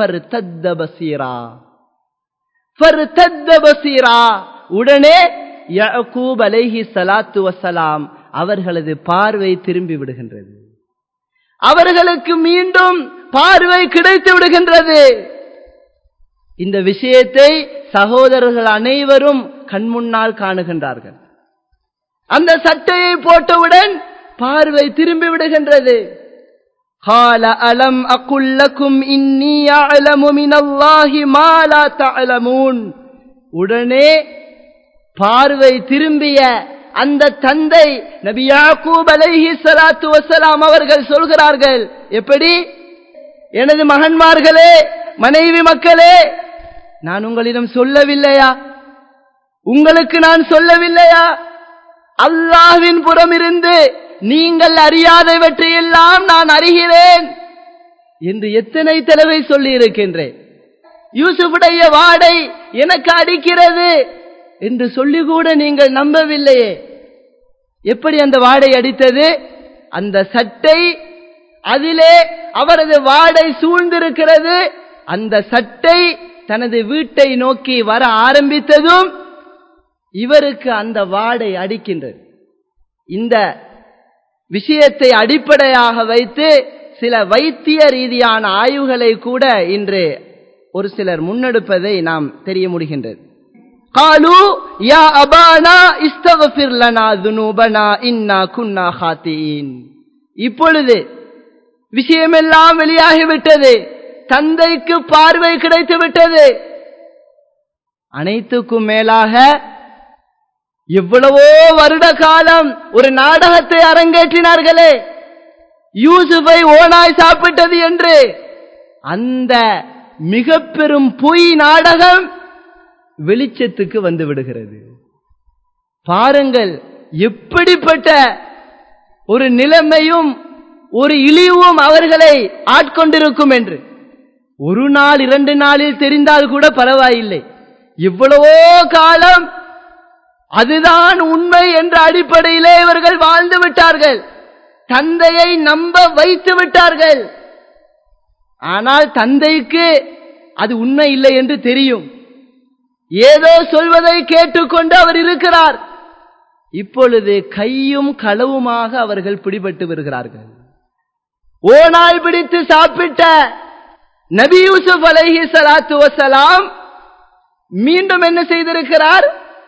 உடனே யகூப் அலைஹி சலாத்து வசலாம் அவர்களது பார்வை திரும்பி விடுகின்றது அவர்களுக்கு மீண்டும் பார்வை கிடைத்து விடுகின்றது இந்த விஷயத்தை சகோதரர்கள் அனைவரும் கண்முன்னால் காணுகின்றார்கள் அந்த சட்டையை போட்டவுடன் பார்வை திரும்பி விடுகின்றது قال ألم أقل لكم إني أعلم من الله ما لا تعلمون உடனே பார்வை திரும்பிய அந்த தந்தை நபி யாக்கூப் அலைஹி ஸலாத்து வஸலாம் அவர்கள் சொல்கிறார்கள் எப்படி எனது மகன்மார்களே மனைவி மக்களே நான் உங்களிடம் சொல்லவில்லையா உங்களுக்கு நான் சொல்லவில்லையா அல்லாஹ்வின் புறமிருந்து நீங்கள் அறியாதவற்றையெல்லாம் நான் அறிகிறேன் என்று எத்தனை தடவை சொல்லி இருக்கின்றேன் யூசுஃபுடைய வாடை எனக்கு அடிக்கிறது என்று சொல்லி கூட நீங்கள் நம்பவில்லையே எப்படி அந்த வாடை அடித்தது அந்த சட்டை அதிலே அவரது வாடை சூழ்ந்திருக்கிறது அந்த சட்டை தனது வீட்டை நோக்கி வர ஆரம்பித்ததும் இவருக்கு அந்த வாடை அடிக்கின்றது இந்த விஷயத்தை அடிப்படையாக வைத்து சில வைத்திய ரீதியான ஆய்வுகளை கூட இன்று ஒரு சிலர் முன்னெடுப்பதை நாம் தெரிய முடிகின்றது قالوا يا أبانا استغفر لنا ذنوبنا إنا كنا خاطئين இப்பொழுது விஷயமெல்லாம் வெளியாகிவிட்டது தந்தைக்கு பார்வை கிடைத்து விட்டது அனைத்துக்கும் மேலாக எவ்வளவோ வருட காலம் ஒரு நாடகத்தை அரங்கேற்றினார்களே யூசுஃபை ஓனாய் சாப்பிட்டது என்று அந்த மிக பெரும் பொய் நாடகம் வெளிச்சத்துக்கு வந்து விடுகிறது பாருங்கள் எப்படிப்பட்ட ஒரு நிலைமையும் ஒரு இழிவும் அவர்களை ஆட்கொண்டிருக்கும் என்று ஒரு நாள் இரண்டு நாளில் தெரிந்தால் கூட பரவாயில்லை இவ்வளவோ காலம் அதுதான் உண்மை என்ற அடிப்படையிலே இவர்கள் வாழ்ந்து விட்டார்கள் தந்தையை நம்ப வைத்து விட்டார்கள் ஆனால் தந்தைக்கு அது உண்மை இல்லை என்று தெரியும் ஏதோ சொல்வதை கேட்டுக்கொண்டு அவர் இருக்கிறார் இப்பொழுது கையும் களவுமாக அவர்கள் பிடிபட்டு வருகிறார்கள் ஓனாய் பிடித்து சாப்பிட்ட நபி யூசுப் அலைஹி சலாத்து வசலாம் மீண்டும் என்ன செய்திருக்கிறார்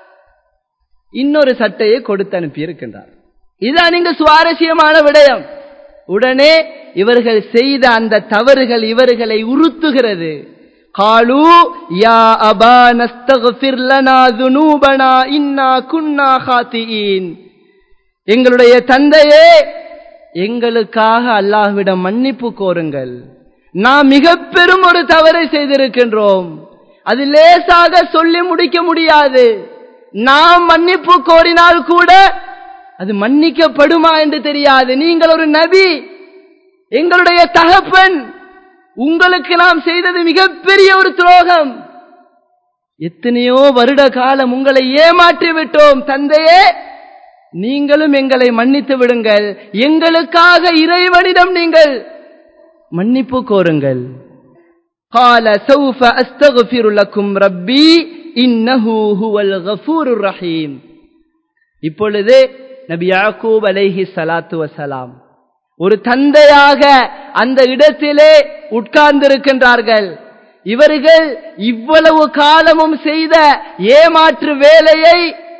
இன்னொரு சட்டையை கொடுத்து அனுப்பியிருக்கின்றார் இதுதான் இங்கு சுவாரஸ்யமான விடயம் உடனே இவர்கள் செய்த அந்த தவறுகள் இவர்களை உறுத்துகிறது காலு யா அபா நஸ்தக்ஃபிர் லனா துனூபனா இன்னா குன்னா ஹாத்தியின் எங்களுடைய தந்தையே எங்களுக்காக அல்லாஹ்விடம் மன்னிப்பு கோருங்கள் நாம் மிக பெரும் ஒரு தவறை செய்திருக்கின்றோம் அது லேசாக சொல்லி முடிக்க முடியாது நாம் மன்னிப்பு கோரினால் கூட அது மன்னிக்கப்படுமா என்று தெரியாது நீங்கள் ஒரு நபி எங்களுடைய தகப்பன் உங்களுக்கு நாம் செய்தது மிகப்பெரிய ஒரு துரோகம் எத்தனையோ வருட காலம் உங்களை ஏமாற்றி விட்டோம் தந்தையே நீங்களும் எங்களை மன்னித்து விடுங்கள் எங்களுக்காக இறைவனிடம் நீங்கள் மன்னிப்பு கோருங்கள் قال سوف أستغفر لكم ربي إنه هو الغفور الرحيم இப்பொழுது நபி யாக்கூப் அலைஹி சலாத்து வசலாம் ஒரு தந்தையாக அந்த இடத்திலே உட்கார்ந்திருக்கின்றார்கள் இவர்கள் இவ்வளவு காலமும் செய்த ஏமாற்று வேலையை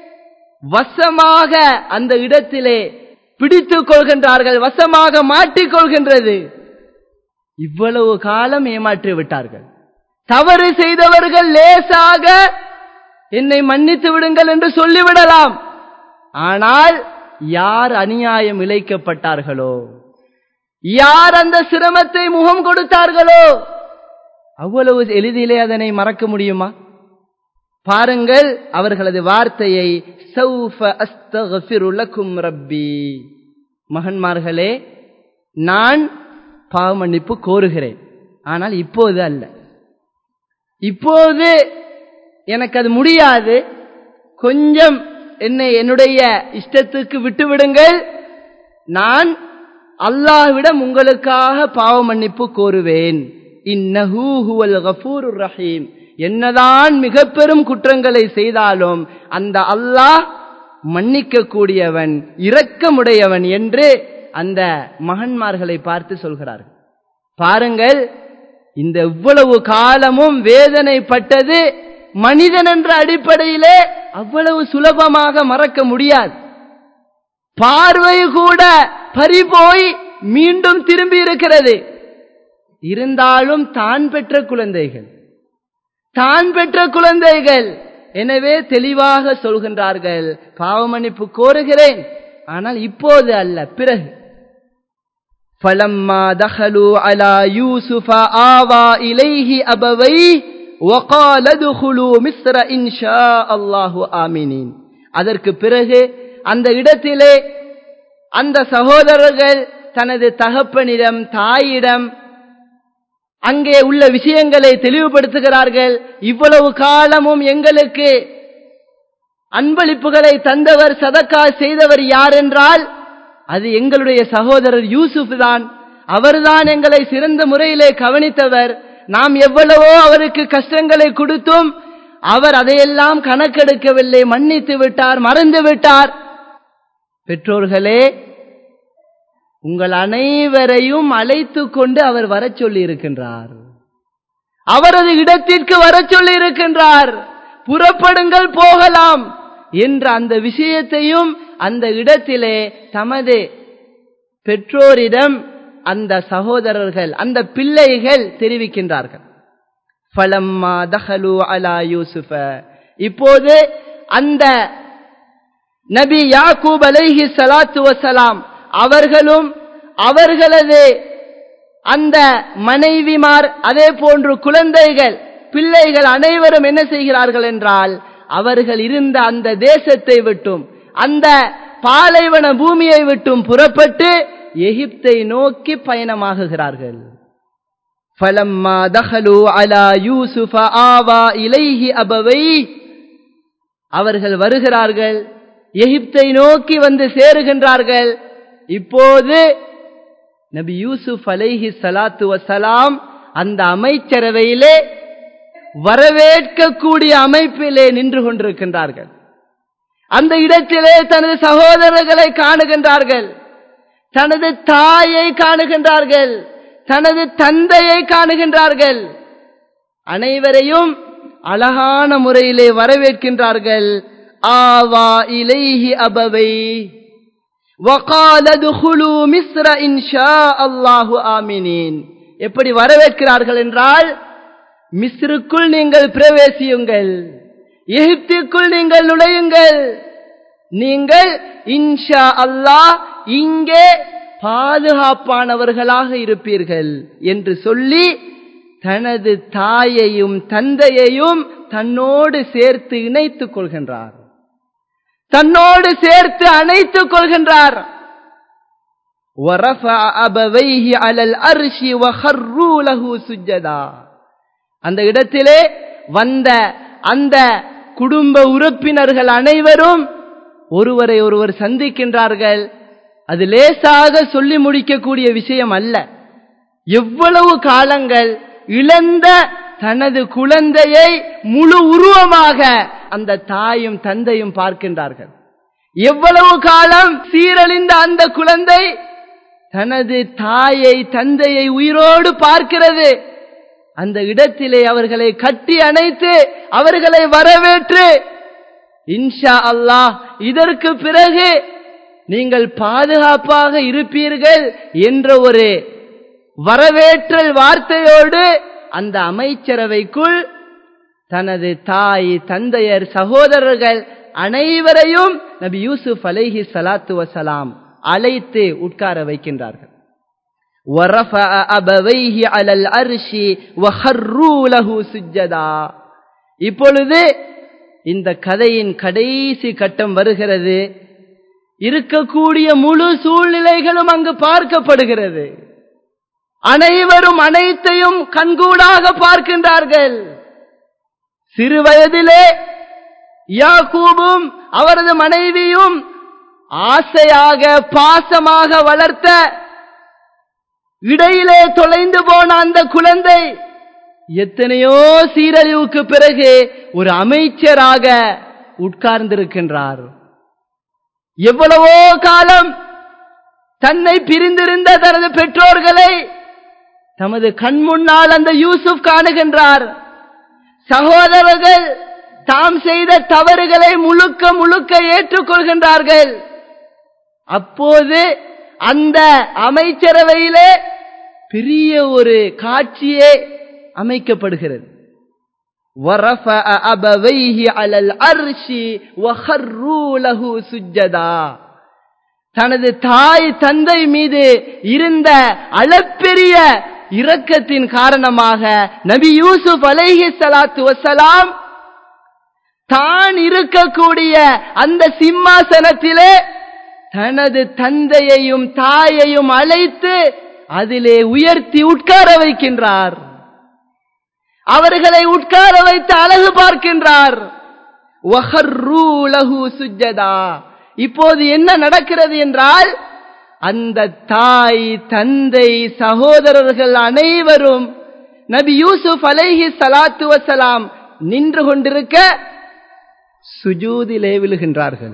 வசமாக அந்த இடத்திலே பிடித்துக் கொள்கின்றார்கள் வசமாக மாட்டிக்கொள்கின்றது இவ்வளவு காலம் ஏமாற்றி விட்டார்கள் தவறு செய்தவர்கள் லேசாக என்னை மன்னித்து விடுங்கள் என்று சொல்லிவிடலாம் ஆனால் யார் அநியாயம் இழைக்கப்பட்டார்களோ யார் அந்த சிரமத்தை முகம் கொடுத்தார்களோ அவ்வளவு எளிதிலே அதனை மறக்க முடியுமா பாருங்கள் அவர்களது வார்த்தையை சௌஃப அஸ்தகஃபிரு லக்கும் ரப்பி மகன்மார்களே நான் பாவ மன்னிப்பு கோருகிறேன் ஆனால் இப்போது அல்ல இப்போது எனக்கு அது முடியாது கொஞ்சம் என்னை என்னுடைய இஷ்டத்துக்கு விட்டுவிடுங்கள் நான் அல்லாஹ்விடம் உங்களுக்காக பாவ மன்னிப்பு கோருவேன் இன்னஹூ ஹுவல் கஃபூருர் ரஹீம் என்னதான் மிக பெரும் குற்றங்களை செய்தாலும் அந்த அல்லாஹ் மன்னிக்க கூடியவன் இரக்கமுடையவன் என்று அந்த மகன்மார்களை பார்த்து சொல்கிறார்கள் பாருங்கள் இந்த இவ்வளவு காலமும் வேதனைப்பட்டது மனிதன் என்ற அடிப்படையிலே அவ்வளவு சுலபமாக மறக்க முடியாது பார்வை கூட பறிபோய் மீண்டும் திரும்பி இருக்கிறது இருந்தாலும் தான் பெற்ற குழந்தைகள் தான் பெற்ற குழந்தைகள் எனவே தெளிவாக சொல்கின்றார்கள் பாவமன்னிப்பு கோருகிறேன் ஆனால் இப்போது அல்ல பிறகு فلما دخلوا على يوسف آوى إليه أبويه وقال ادخلوا مصر إن شاء الله آمنين அதற்கு பிறகு அந்த இடத்திலே அந்த சகோதரர்கள் தனது தகப்பனிடம் தாயிடம் அங்கே உள்ள விஷயங்களை தெளிவுபடுத்துகிறார்கள் இவ்வளவு காலமும் எங்களுக்கு அன்பளிப்புகளை தந்தவர் சதக்கா செய்தவர் யார் என்றால் அது எங்களுடைய சகோதரர் யூசுப் தான் அவர்தான் எங்களை சிறந்த முறையிலே கவனித்தவர் நாம் எவ்வளவோ அவருக்கு கஷ்டங்களை கொடுத்தும் அவர் அதையெல்லாம் கணக்கெடுக்கவில்லை மன்னித்து விட்டார் மறந்து விட்டார் பெற்றோர்களே உங்கள் அனைவரையும் அழைத்து கொண்டு அவர் வர சொல்லி இருக்கின்றார் அவரது இடத்திற்கு வர சொல்லி இருக்கின்றார் புறப்படுங்கள் போகலாம் என்ற அந்த விஷயத்தையும் அந்த இடத்திலே தமது பெற்றோரிடம் அந்த சகோதரர்கள் அந்த பிள்ளைகள் தெரிவிக்கின்றார்கள் ஃபலம்மா தஹலு அலா யூசுஃப இப்போது அந்த நபி யாக்கூப் அலைஹி ஸலாத்து வஸலாம் அவர்களும் அவர்களது அந்த மனைவிமார் அதே போன்று குழந்தைகள் பிள்ளைகள் அனைவரும் என்ன செய்கிறார்கள் என்றால் அவர்கள் இருந்த அந்த தேசத்தை விட்டும் அந்த பாலைவன பூமியை விட்டும் புறப்பட்டு எகிப்தை நோக்கி பயணமாகுகிறார்கள் فلما دخلوا على يوسف آوى إليه أبوي அவர்கள் வருகிறார்கள் எகிப்தை நோக்கி வந்து சேருகின்றார்கள் இப்போது நபி யூசுப் அலைஹி சலாத்து வசலாம் அந்த அமைச்சரவையிலே வரவேற்கக்கூடிய அமைப்பிலே நின்று கொண்டிருக்கின்றார்கள் அந்த இடத்திலே தனது சகோதரர்களை காணுகின்றார்கள் தனது தாயை காணுகின்றார்கள் தனது தந்தையை காணுகின்றார்கள் அனைவரையும் அழகான முறையிலே வரவேற்கின்றார்கள் ஆவா இலைஹி அபவை وقال ادخلوا مصر ان شاء الله آمنين எப்படி வரவேற்கிறார்கள் என்றால் மிஸ்ருக்குள் நீங்கள் பிரவேசியுங்கள் எகிப்துக்குள் நீங்கள் நுழையுங்கள் நீங்கள் இன்ஷா அல்லாஹ் இங்கே பாதுகாப்பானவர்களாக இருப்பீர்கள் என்று சொல்லி தனது தாயையும் தந்தையையும் தன்னோடு சேர்த்து இணைத்துக் கொள்கின்றார் தன்னோடு சேர்த்து அணைத்துக் கொள்கின்றார் وَرَفَعَ أَبَوَيْهِ عَلَى الْأَرْشِ وَخَرُّوا لَهُ سُجَّدًا அந்த இடத்திலே வந்த அந்த குடும்ப உறுப்பினர்கள் அனைவரும் ஒருவரை ஒருவர் சந்திக்கின்றார்கள் அது லேசாக சொல்லி முடிக்கக்கூடிய விஷயம் அல்ல எவ்வளவு காலங்கள் இழந்த தனது குழந்தையை முழு உருவமாக அந்த தாயும் தந்தையும் பார்க்கின்றார்கள் எவ்வளவு காலம் சீரழிந்த அந்த குழந்தை தனது தாயை தந்தையை உயிரோடு பார்க்கிறது அந்த இடத்திலே அவர்களை கட்டி அணைத்து அவர்களை வரவேற்று இன்ஷா அல்லாஹ் இதற்கு பிறகு நீங்கள் பாதுகாப்பாக இருப்பீர்கள் என்ற ஒரு வரவேற்றல் வார்த்தையோடு அந்த அமைச்சரவைக்குள் தனது தாய் தந்தையர் சகோதரர்கள் அனைவரையும் நபி யூசுப் அலைஹி சலாத்து வசலாம் அழைத்து உட்கார வைக்கின்றார்கள் وَرَفَعَ أَبَوَيْهِ عَلَى الْعَرْشِ وَخَرُّوا لَهُ سُجَّدًا இப்பொழுது இந்த கதையின் கடைசி கட்டம் வருகிறது இருக்கக்கூடிய முழு சூழ்நிலைகளும் அங்கு பார்க்கப்படுகிறது அனைவரும் அனைத்தையும் கண்கூடாக பார்க்கின்றார்கள் சிறு வயதிலே யாக்கூபும் அவரது மனைவியும் ஆசையாக பாசமாக வளர்த்த இடையிலே தொலைந்து போன அந்த குழந்தை எத்தனையோ சீரழிவுக்கு பிறகு ஒரு அமைச்சராக உட்கார்ந்திருக்கின்றார் எவ்வளவோ காலம் தன்னை பிரிந்திருந்த தனது பெற்றோர்களை தமது கண் முன்னால் அந்த யூசுப் காணுகின்றார் சகோதரர்கள் தாம் செய்த தவறுகளை முழுக்க முழுக்க ஏற்றுக்கொள்கின்றார்கள் அப்போது அந்த அமைச்சரவையிலே பெரிய ஒரு காட்சியே அமைக்கப்படுகிறது وَرَفَعَ أَبَوَيْهِ عَلَى الْعَرْشِ وَخَرُّوا لَهُ سُجَّدًا தனது தாய் தந்தை மீது இருந்த அளப்பெரிய இரக்கத்தின் காரணமாக நபி யூசுப் அலைஹி ஸலாத்து வஸலாம் தான் இருக்கக்கூடிய அந்த சிம்மாசனத்திலே தனது தந்தையையும் தாயையும் அழைத்து அதிலே உயர்த்தி உட்கார வைக்கின்றார் அவர்களை உட்கார வைத்து அழகு பார்க்கின்றார் வஹர்ரூ லஹு சுஜ்ஜதா இப்போது என்ன நடக்கிறது என்றால் அந்த தாய் தந்தை சகோதரர்கள் அனைவரும் நபி யூசுப் அலைஹி ஸலாத்து வஸலாம் நின்று கொண்டிருக்க சுஜூதிலே விழுகின்றார்கள்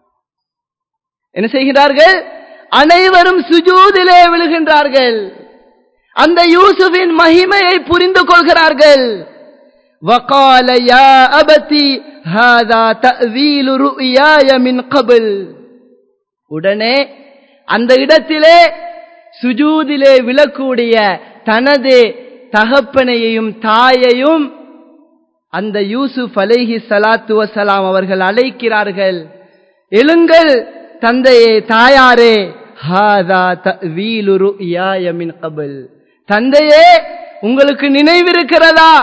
என்ன செய்கிறார்கள் அனைவரும் சுஜூதிலே விழுகின்றார்கள் அந்த யூசுஃபின் மகிமையை புரிந்து கொள்கிறார்கள் وقال يا أبتي هذا تأويل رؤياي من قبل உடனே அந்த இடத்திலே சுஜூதிலே விழக்கூடிய தனது தகப்பனையையும் தாயையும் அந்த யூசுப் அலைஹி ஸலாத்து வஸலாம் அவர்கள் அழைக்கிறார்கள் எழுங்கள் தந்தையே தாயாரே ஹாதா தவீலு ருயாய மின் கபல் தந்தையே உங்களுக்கு நினைவிருக்கிறதா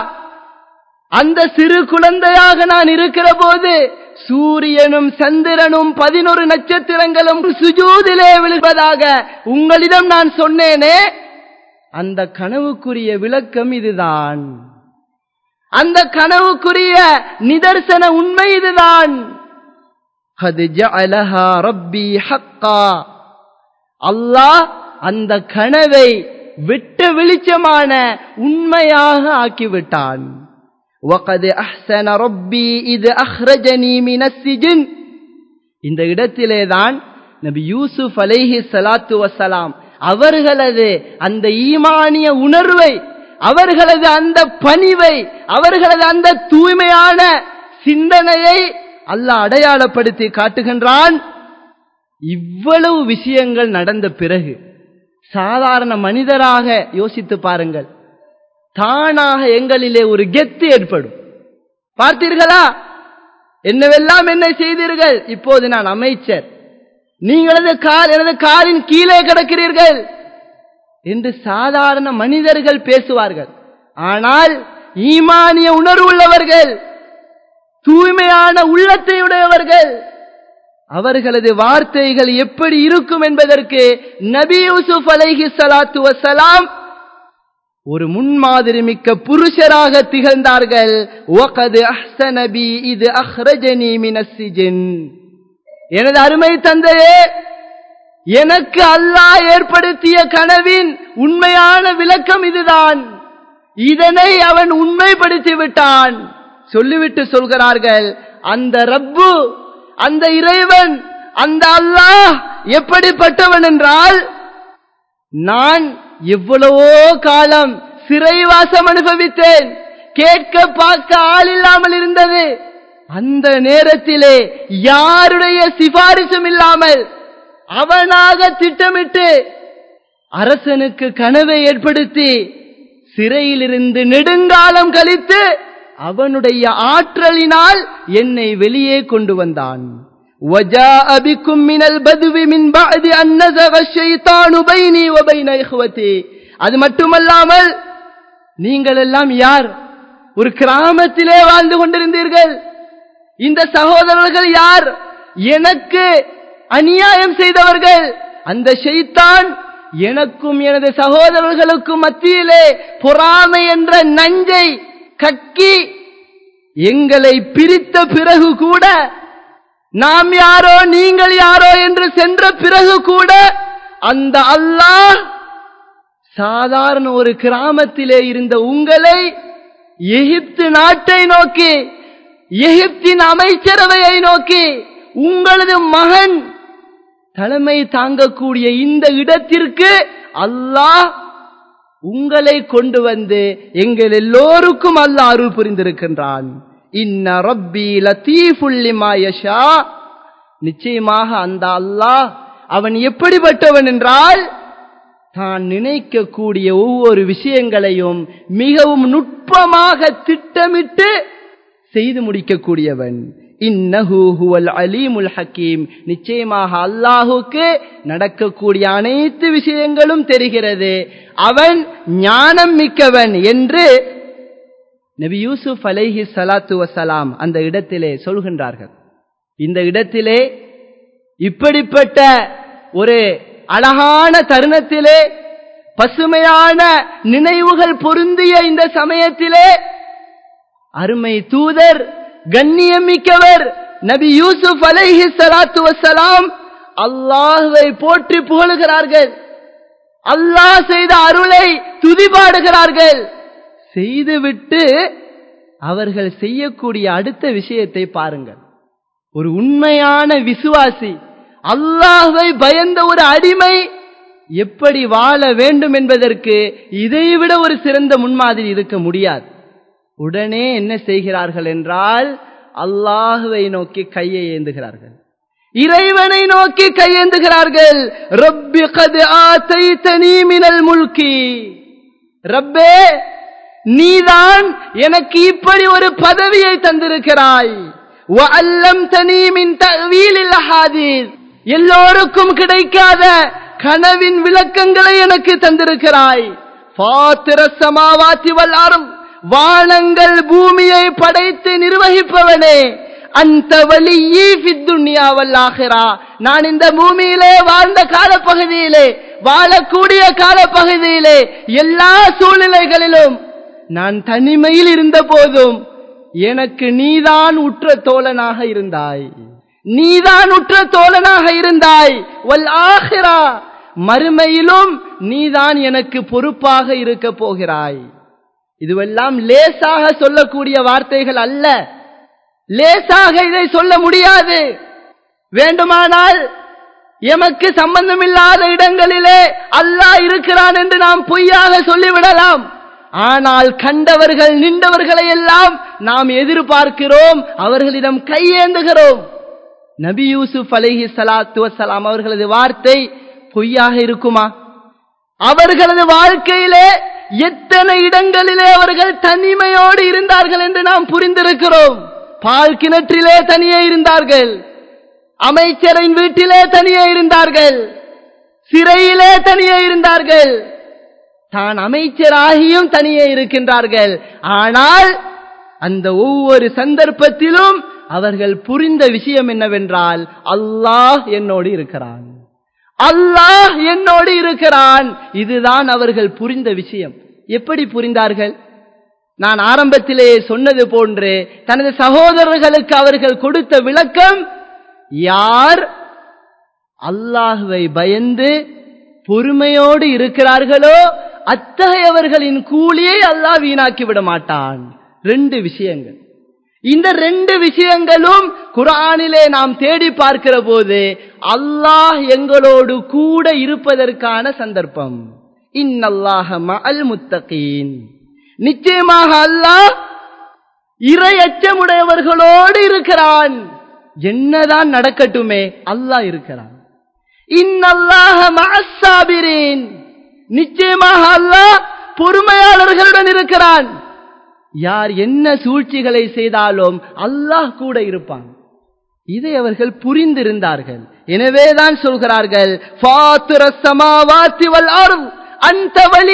அந்த சிறு குழந்தையாக நான் இருக்கிற போது சூரியனும் சந்திரனும் பதினொரு நட்சத்திரங்களும் சுஜூதிலே விழுவதாக உங்களிடம் நான் சொன்னேனே அந்த கனவுக்குரிய விளக்கம் இதுதான் அந்த கனவுக்குரிய நிதர்சன உண்மை இதுதான் قد جعلها ربي حقا அல்லாஹ் அந்த கனவை விட்டு வெளிச்சமான உண்மையாக ஆக்கிவிட்டான் وقد احسن ربي اذ اخرجني من السجن இந்த இடத்திலேதான் நபி யூசுப் அலைஹி ஸலாத்து வஸலாம் அவர்களது அந்த ஈமானிய உணர்வை அவர்களது அந்த பணிவை அவர்களது அந்த தூய்மையான சிந்தனையை அல்லாஹ் அடையாளப்படுத்தி காட்டுகின்றான் இவ்வளவு விஷயங்கள் நடந்த பிறகு சாதாரண மனிதராக யோசித்து பாருங்கள் தானாக எங்களிலே ஒரு கெத்து ஏற்படும் பார்த்தீர்களா என்னவெல்லாம் என்ன செய்தீர்கள் இப்போது நான் அமைச்சர் நீங்களது கார் எனது காரின் கீழே கிடக்கிறீர்கள் என்று சாதாரண மனிதர்கள் பேசுவார்கள் ஆனால் ஈமானிய உணர்வு உள்ளவர்கள் தூய்மையான உள்ளத்தை உடையவர்கள் அவர்களது வார்த்தைகள் எப்படி இருக்கும் என்பதற்கு நபி யூசுப் அலைஹி ஸலாத்து வஸலாம் ஒரு முன்மாதிரி மிக்க புருஷராக திகழ்ந்தார்கள் வகது அஹ்ஸன பி இது அஹ்ரஜனி மினஸ் சிஜின் எனது அருமை தந்தையே எனக்கு அல்லாஹ் ஏற்படுத்திய கனவின் உண்மையான விளக்கம் இதுதான் இதனை அவன் உண்மைப்படுத்தி விட்டான் சொல்லிவிட்டு சொல்கிறார்கள் அந்த ரப்பு அந்த இறைவன் அந்த அல்லாஹ் எப்படிப்பட்டவன் என்றால் நான் எவ்வளவோ காலம் சிறைவாசம் அனுபவித்தேன் கேட்க பார்க்க ஆள் இல்லாமல் இருந்தது அந்த நேரத்திலே யாருடைய சிபாரிசும் இல்லாமல் அவனாக திட்டமிட்டு அரசனுக்கு கனவை ஏற்படுத்தி சிறையிலிருந்து நெடுங்காலம் கழித்து அவனுடைய ஆற்றலினால் என்னை வெளியே கொண்டு வந்தான் وجاء بكم من البدو من بعد أن نزغ الشيطان بيني وبين إخوتي அது மட்டுமல்லாமல் நீங்கள் எல்லாம் யார் ஒரு கிராமத்திலே வாழ்ந்து கொண்டிருந்தீர்கள் இந்த சகோதரர்கள் யார் எனக்கு அநியாயம் செய்தவர்கள் அந்த ஷைத்தான் எனக்கும் எனது சகோதரர்களுக்கும் மத்தியிலே பொறாமை என்ற நஞ்சை கக்கி எங்களை பிரித்த பிறகு கூட நாம் யாரோ நீங்கள் யாரோ என்று சென்ற பிறகு கூட அந்த அல்லாஹ் சாதாரண ஒரு கிராமத்திலே இருந்த உங்களை எகிப்து நாட்டை நோக்கி எகிப்தின் அமைச்சரவையை நோக்கி உங்களது மகன் தலைமை தாங்கக்கூடிய இந்த இடத்திற்கு அல்லாஹ் உங்களை கொண்டு வந்து எங்கள் எல்லோருக்கும் அல்லாஹ் அருள் புரிந்திருக்கின்றான் இன்ன ரப்பி லத்தீஃபுல் லிமா யஷா நிச்சயமாக அந்த அல்லாஹ் அவன் எப்படிப்பட்டவன் என்றால் தான் நினைக்கக்கூடிய ஒவ்வொரு விஷயங்களையும் மிகவும் நுட்பமாக திட்டமிட்டு செய்து முடிக்கக்கூடியவன் இன்னஹு ஹுவல் அலீமுல் ஹக்கீம் நிச்சயமாக அல்லாஹுக்கு நடக்கக்கூடிய அனைத்து விஷயங்களும் தெரிகிறது அவன் ஞானம் மிக்கவன் என்று நபி யூசுப் அலைஹி சலாத்து வசலாம் அந்த இடத்திலே சொல்கின்றார்கள் இந்த இடத்திலே இப்படிப்பட்ட ஒரு அழகான தருணத்திலே பசுமையான நினைவுகள் பொருந்திய இந்த சமயத்திலே அருமை தூதர் கண்ணியமிக்கவர் நபி யூசுப் அலைஹி சலாத்து வசலாம் அல்லாஹுவை போற்றி புகழுகிறார்கள் அல்லாஹ் செய்த அருளை துதிபாடுகிறார்கள் செய்துவிட்டு அவர்கள் செய்யக்கூடிய அடுத்த விஷயத்தை பாருங்கள் ஒரு உண்மையான விசுவாசி அல்லாஹ்வை பயந்த ஒரு அடிமை எப்படி வாழ வேண்டும் என்பதற்கு இதைவிட ஒரு சிறந்த முன்மாதிரி இருக்க முடியாது உடனே என்ன செய்கிறார்கள் என்றால் அல்லாஹுவை நோக்கி கையை ஏந்துகிறார்கள் இறைவனை நோக்கி கையேந்துகிறார்கள் ரப்பி கது ஆத்தைத்தனி மினல் முல்கி ரப்பே நீதான் எனக்கு இப்படி ஒரு பதவியை தந்திருக்கிறாய் وَعَلَّمْتَنِي مِنْ تَأْوِيلِ الْأَحَادِيثِ எல்லோருக்கும் கிடைக்காத கனவின் விளக்கங்களை எனக்கு தந்திருக்கிறாய் ஃபாத்திர சமாவாத்தி வல்லாரும் வானங்கள் பூமியை படைத்து நிர்வகிப்பவனே அந்த வழியே துன்யாவல்லாகிறா நான் இந்த பூமியிலே வாழ்ந்த காலப்பகுதியிலே வாழக்கூடிய காலப்பகுதியிலே எல்லா சூழ்நிலைகளிலும் நான் தனிமையில் இருந்த போதும் எனக்கு நீதான் உற்ற தோழனாக இருந்தாய் நீதான் உற்ற தோழனாக இருந்தாய் வல் ஆஹிரா மறுமையிலும் நீதான் எனக்கு பொறுப்பாக இருக்க போகிறாய் இதுவெல்லாம் லேசாக சொல்லக்கூடிய வார்த்தைகள் அல்ல லேசாக இதை சொல்ல முடியாது வேண்டுமானால் எமக்கு சம்பந்தமில்லாத இடங்களிலே அல்லாஹ் இருக்கிறான் என்று நாம் பொய்யாக சொல்லிவிடலாம் ஆனால் கண்டவர்கள் நின்றவர்களை எல்லாம் நாம் எதிர்பார்க்கிறோம் அவர்களிடம் கையேந்துகிறோம் நபி யூசுப் அலைஹி சலாத்து வசலாம் அவர்களது வார்த்தை பொய்யாக இருக்குமா அவர்களது வாழ்க்கையிலே எத்தனை இடங்களிலே அவர்கள் தனிமையோடு இருந்தார்கள் என்று நாம் புரிந்திருக்கிறோம் பால் கிணற்றிலே தனியே இருந்தார்கள் அமைச்சரின் வீட்டிலே தனியே இருந்தார்கள் சிறையிலே தனியே இருந்தார்கள் தான் அமைச்சராகியும் தனியே இருக்கின்றார்கள் ஆனால் அந்த ஒவ்வொரு சந்தர்ப்பத்திலும் அவர்கள் புரிந்த விஷயம் என்னவென்றால் அல்லாஹ் என்னோடு இருக்கிறான் அல்லாஹ் என்னோடு இருக்கிறான் இதுதான் அவர்கள் புரிந்த விஷயம் எப்படி புரிந்தார்கள் நான் ஆரம்பத்திலே சொன்னது போன்று தனது சகோதரர்களுக்கு அவர்கள் கொடுத்த விளக்கம் யார் அல்லாஹுவை பயந்து பொறுமையோடு இருக்கிறார்களோ அத்தகையவர்களின் கூலியை அல்லாஹ் வீணாக்கி விட மாட்டான் ரெண்டு விஷயங்கள் இந்த ரெண்டு விஷயங்களும் குரானிலே நாம் தேடி பார்க்கிற போது அல்லாஹ் எங்களோடு கூட இருப்பதற்கான சந்தர்ப்பம் இன்னல்லாஹ மஅல் முத்தகீன் நிச்சயமாக அல்லாஹ் இறை அச்சமுடையவர்களோடு இருக்கிறான் என்னதான் நடக்கட்டுமே அல்லாஹ் இருக்கிறான் இன்னல்லாஹ மஅஸ்ஸாபிரீன் நிச்சயமாக அல்லாஹ் பொறுமையாளர்களுடன் இருக்கிறான் யார் என்ன சூழ்ச்சிகளை செய்தாலும் அல்லாஹ் கூட இருப்பான் இதை அவர்கள் புரிந்திருந்தார்கள் எனவேதான் சொல்கிறார்கள் அந்த வழி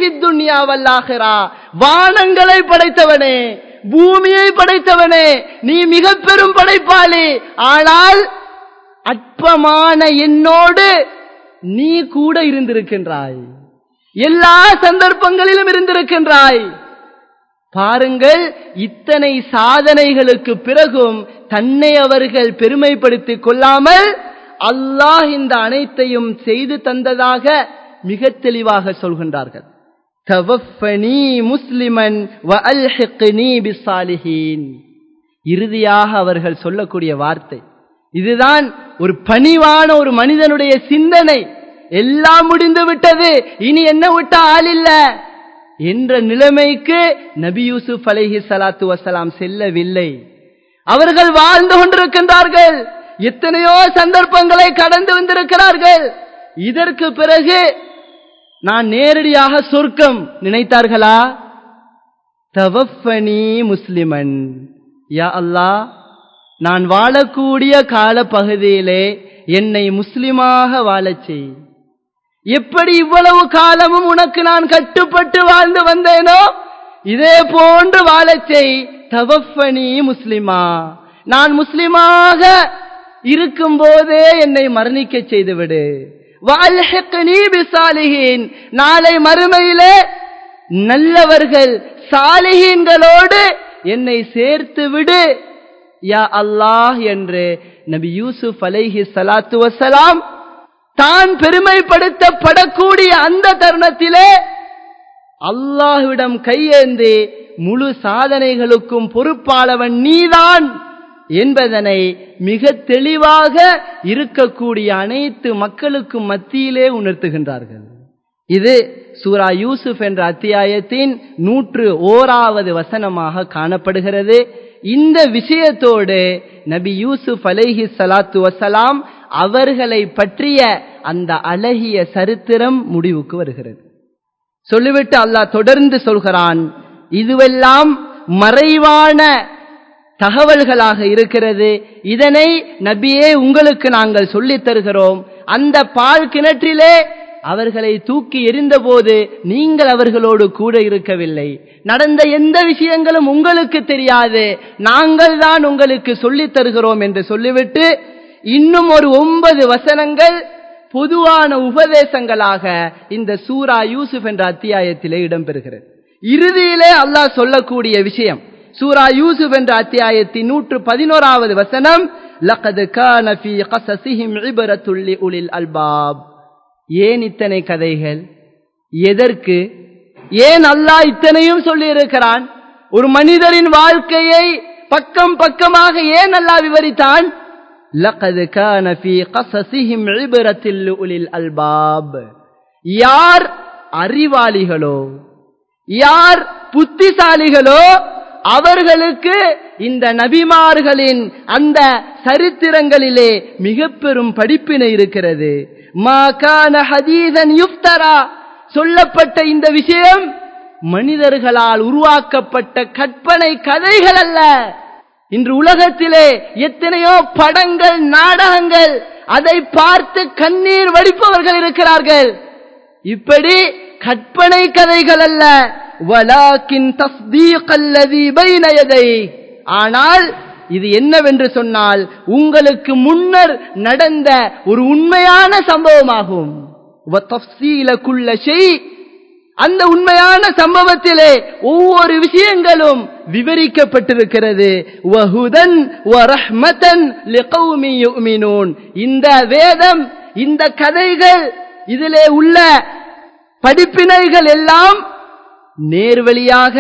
வானங்களை படைத்தவனே பூமியை படைத்தவனே நீ மிக பெரும் படைப்பாளி ஆனால் அற்பமான என்னோடு நீ கூட இருந்திருக்கின்றாய் எல்லா சந்தர்ப்பங்களிலும் இருந்திருக்கின்றாய் பாருங்கள் இத்தனை சாதனைகளுக்கு பிறகும் தன்னை அவர்கள் பெருமைப்படுத்திக் கொள்ளாமல் அல்லாஹ் இந்த அனைத்தையும் செய்து தந்ததாக மிக தெளிவாக சொல்கின்றார்கள் தவஃபனி முஸ்லிமன் இறுதியாக அவர்கள் சொல்லக்கூடிய வார்த்தை இதுதான் ஒரு பணிவான ஒரு மனிதனுடைய சிந்தனை எல்லாம் முடிந்து விட்டது இனி என்ன விட்ட ஆள் இல்ல என்ற நிலைமைக்கு நபி யூசுப் அலைஹி ஸலாத்து வஸலாம் செல்லவில்லை அவர்கள் வாழ்ந்து கொண்டிருக்கின்றார்கள் எத்தனையோ சந்தர்ப்பங்களை கடந்து வந்திருக்கிறார்கள் இதற்கு பிறகு நான் நேரடியாக சொர்க்கம் நினைத்தார்களா தவஃபனி முஸ்லிமன் யா அல்லாஹ் நான் வாழக்கூடிய கால பகுதியிலே என்னை முஸ்லிமாக வாழச் செய் எப்படி இவ்வளவு காலமும் உனக்கு நான் கட்டுப்பட்டு வாழ்ந்து வந்தேனோ இதே போன்று வாழச் செய் தவஃபனி முஸ்லிமா நான் முஸ்லிமாக இருக்கும் போதே என்னை மரணிக்க செய்துவிடு வால்ஹிக்னி பிசாலிஹீன் நாளை மறுமையிலே நல்லவர்கள் சாலிஹீன்களோடு என்னை சேர்த்து விடு யா அல்லாஹ் என்று நபி யூசுப் அலைஹி ஸலாத்து வஸலாம் தான் பெருமைப்படுத்தப்படக்கூடிய அந்த தருணத்திலே அல்லாஹ்விடம் கையேந்தி முழு சாதனைகளுக்கும் பொறுப்பாளவன் நீதான் என்பதனை மிக தெளிவாக இருக்கக்கூடிய அனைத்து மக்களுக்கும் மத்தியிலே உணர்த்துகின்றார்கள் இது சூரா யூசுப் என்ற அத்தியாயத்தின் நூற்று ஓராவது வசனமாக காணப்படுகிறது இந்த விஷயத்தோடு நபி யூசுப் அலைஹி ஸலாத்து வசலாம் அவர்களை பற்றிய அந்த அழகிய சரித்திரம் முடிவுக்கு வருகிறது சொல்லிவிட்டு அல்லாஹ் தொடர்ந்து சொல்கிறான் இதுவெல்லாம் மறைவான தகவல்களாக இருக்கிறது இதனை நபியே உங்களுக்கு நாங்கள் சொல்லித் தருகிறோம் அந்த பால் கிணற்றிலே அவர்களை தூக்கி எறிந்தபோது நீங்கள் அவர்களோடு கூட இருக்கவில்லை நடந்த எந்த விஷயங்களும் உங்களுக்கு தெரியாது நாங்கள் தான் உங்களுக்கு சொல்லித் தருகிறோம் என்று சொல்லிவிட்டு இன்னும் ஒரு ஒன்பது வசனங்கள் பொதுவான உபதேசங்களாக இந்த சூரா யூசுப் என்ற அத்தியாயத்திலே இடம்பெறுகிறது இறுதியிலே அல்லாஹ் சொல்லக்கூடிய விஷயம் சூரா யூசுப் என்ற அத்தியாயத்தின் நூற்று பதினோராவது வசனம் லகது கான ஃபீ கஸஸிஹிம் இப்ரத்துல் லிஉலில் அல்பாப் ஏன் இத்தனை கதைகள் எதற்கு ஏன் அல்லாஹ் இத்தனையும் சொல்லி இருக்கிறான் ஒரு மனிதரின் வாழ்க்கையை பக்கம் பக்கமாக ஏன் அல்லாஹ் விவரித்தான் லகது கான ஃபீ கஸஸிஹிம் இப்ரத்துல் லிஉலில் அல்பாப் யார் அறிவாளிகளோ யார் புத்திசாலிகளோ அவர்களுக்கு இந்த நபிமார்களின் அந்த சரித்திரங்களிலே மிக பெரும் படிப்பினை இருக்கிறது மாகான ஹதீதன் யுப்தரா சொல்லப்பட்ட இந்த விஷயம் மனிதர்களால் உருவாக்கப்பட்ட கற்பனை கதைகள் அல்ல இன்று உலகத்திலே எத்தனையோ படங்கள் நாடகங்கள் அதை பார்த்து கண்ணீர் வடிப்பவர்கள் இருக்கிறார்கள் இப்படி கற்பனை கதைகள் அல்ல வலாக்கின் தஸ்தீக் அல்லதி பைன யதை ஆனால் இது என்னவென்று சொன்னால் உங்களுக்கு முன்னர் நடந்த ஒரு உண்மையான சம்பவமாகும் வத்தஃசீலகுல்ல ஷை அந்த உண்மையான சம்பவத்திலே ஒவ்வொரு விஷயங்களும் விவரிக்கப்பட்டிருக்கிறது வஹுதன் வரஹ்மதன் லிகௌமி யுமினூன் இந்த வேதம் இந்த கதைகள் இதிலே உள்ள படிப்பினைகள் எல்லாம் நேர்வழியாக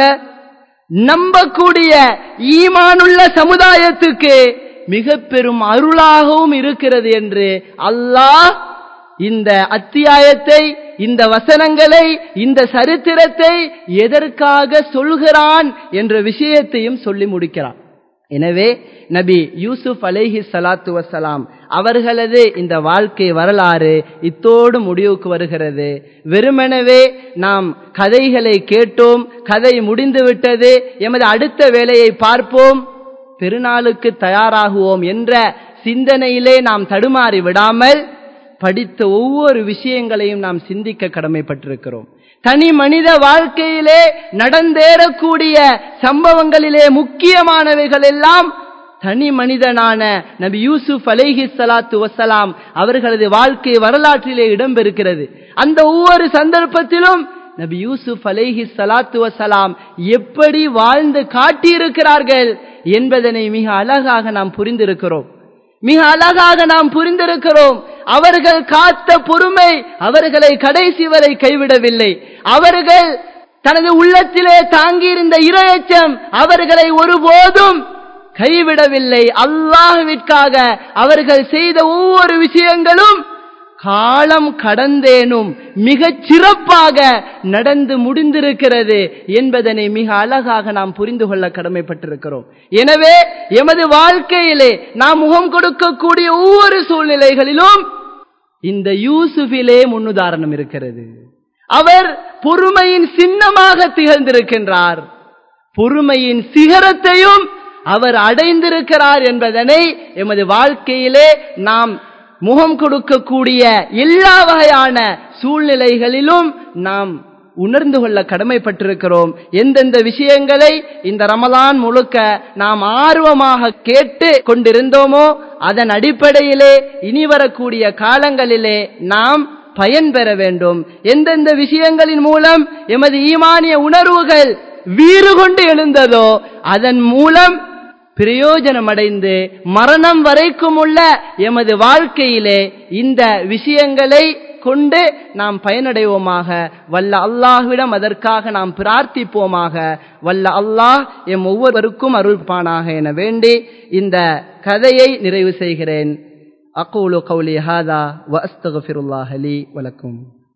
நம்பக்கூடிய ஈமானுள்ள சமுதாயத்துக்கு மிக பெரும் அருளாகவும் இருக்கிறது என்று அல்லாஹ் இந்த அத்தியாயத்தை இந்த வசனங்களை இந்த சரித்திரத்தை எதற்காக சொல்கிறான் என்ற விஷயத்தையும் சொல்லி முடிக்கிறான் எனவே நபி யூசுப் அலைஹி சலாத்து வசலாம் அவர்களது இந்த வாழ்க்கை வரலாறு இத்தோடு முடிவுக்கு வருகிறது வெறுமெனவே நாம் கதைகளை கேட்டோம் கதை முடிந்து விட்டது எமது அடுத்த வேலையை பார்ப்போம் பெருநாளுக்கு தயாராகுவோம் என்ற சிந்தனையிலே நாம் தடுமாறி விடாமல் படித்த ஒவ்வொரு விஷயங்களையும் நாம் சிந்திக்க கடமைப்பட்டிருக்கிறோம் தனி மனித வாழ்க்கையிலே நடந்தேறக்கூடிய சம்பவங்களிலே முக்கியமானவைகள் எல்லாம் தனி மனிதனான நபி யூசுப் அலைஹி சலாத்து வசலாம் அவர்களது வாழ்க்கை வரலாற்றிலே இடம்பெறுகிறது அந்த ஒவ்வொரு சந்தர்ப்பத்திலும் நபி யூசுப் அலைஹி சலாத்து வசலாம் எப்படி வாழ்ந்து காட்டியிருக்கிறார்கள் என்பதனை மிக அழகாக நாம் புரிந்திருக்கிறோம் மிக அழகாக நாம் புரிந்திருக்கிறோம் அவர்கள் காத்த பொறுமை அவர்களை கடைசி வரை கைவிடவில்லை அவர்கள் தனது உள்ளத்திலே தாங்கியிருந்த இரையச்சம் அவர்களை ஒருபோதும் கைவிடவில்லை அல்லாஹ்விற்காக அவர்கள் செய்த ஒவ்வொரு விஷயங்களும் காலம் கடந்தேனும் மிகச் சிறப்பாக நடந்து முடிந்திருக்கிறது என்பதனை மிக அழகாக நாம் புரிந்து கொள்ள கடமைப்பட்டிருக்கிறோம் எனவே எமது வாழ்க்கையிலே நாம் முகம் கொடுக்கக்கூடிய ஒவ்வொரு சூழ்நிலைகளிலும் இந்த யூசுஃபிலே முன்னுதாரணம் இருக்கிறது அவர் பொறுமையின் சின்னமாக திகழ்ந்திருக்கின்றார் பொறுமையின் சிகரத்தையும் அவர் அடைந்திருக்கிறார் என்பதனை எமது வாழ்க்கையிலே நாம் முகம் கொடுக்கக்கூடிய எல்லா வகையான சூழ்நிலைகளிலும் நாம் உணர்ந்து கொள்ள கடமைப்பட்டிருக்கிறோம் எந்தெந்த விஷயங்களை இந்த ரமலான் முழுக்க நாம் ஆர்வமாக கேட்டு கொண்டிருந்தோமோ அதன் அடிப்படையிலே இனி வரக்கூடிய காலங்களிலே நாம் பயன் பெற வேண்டும் எந்தெந்த விஷயங்களின் மூலம் எமது ஈமானிய உணர்வுகள் வீறு கொண்டு எழுந்ததோ அதன் மூலம் பிரயோஜனம் அடைந்து மரணம் வரைக்கும் உள்ள எமது வாழ்க்கையிலே இந்த விஷயங்களை கொண்டு நாம் பயனடைவோமாக வல்ல அல்லாஹ்விடம் அதற்காக நாம் பிரார்த்திப்போமாக வல்ல அல்லாஹ் எம் ஒவ்வொருவருக்கும் அருள்பானாக என வேண்டி இந்த கதையை நிறைவு செய்கிறேன் அக்கூலு கௌலி ஹாதா வ அஸ்தகுஃபிருல்லாஹ் லி வலக்கும்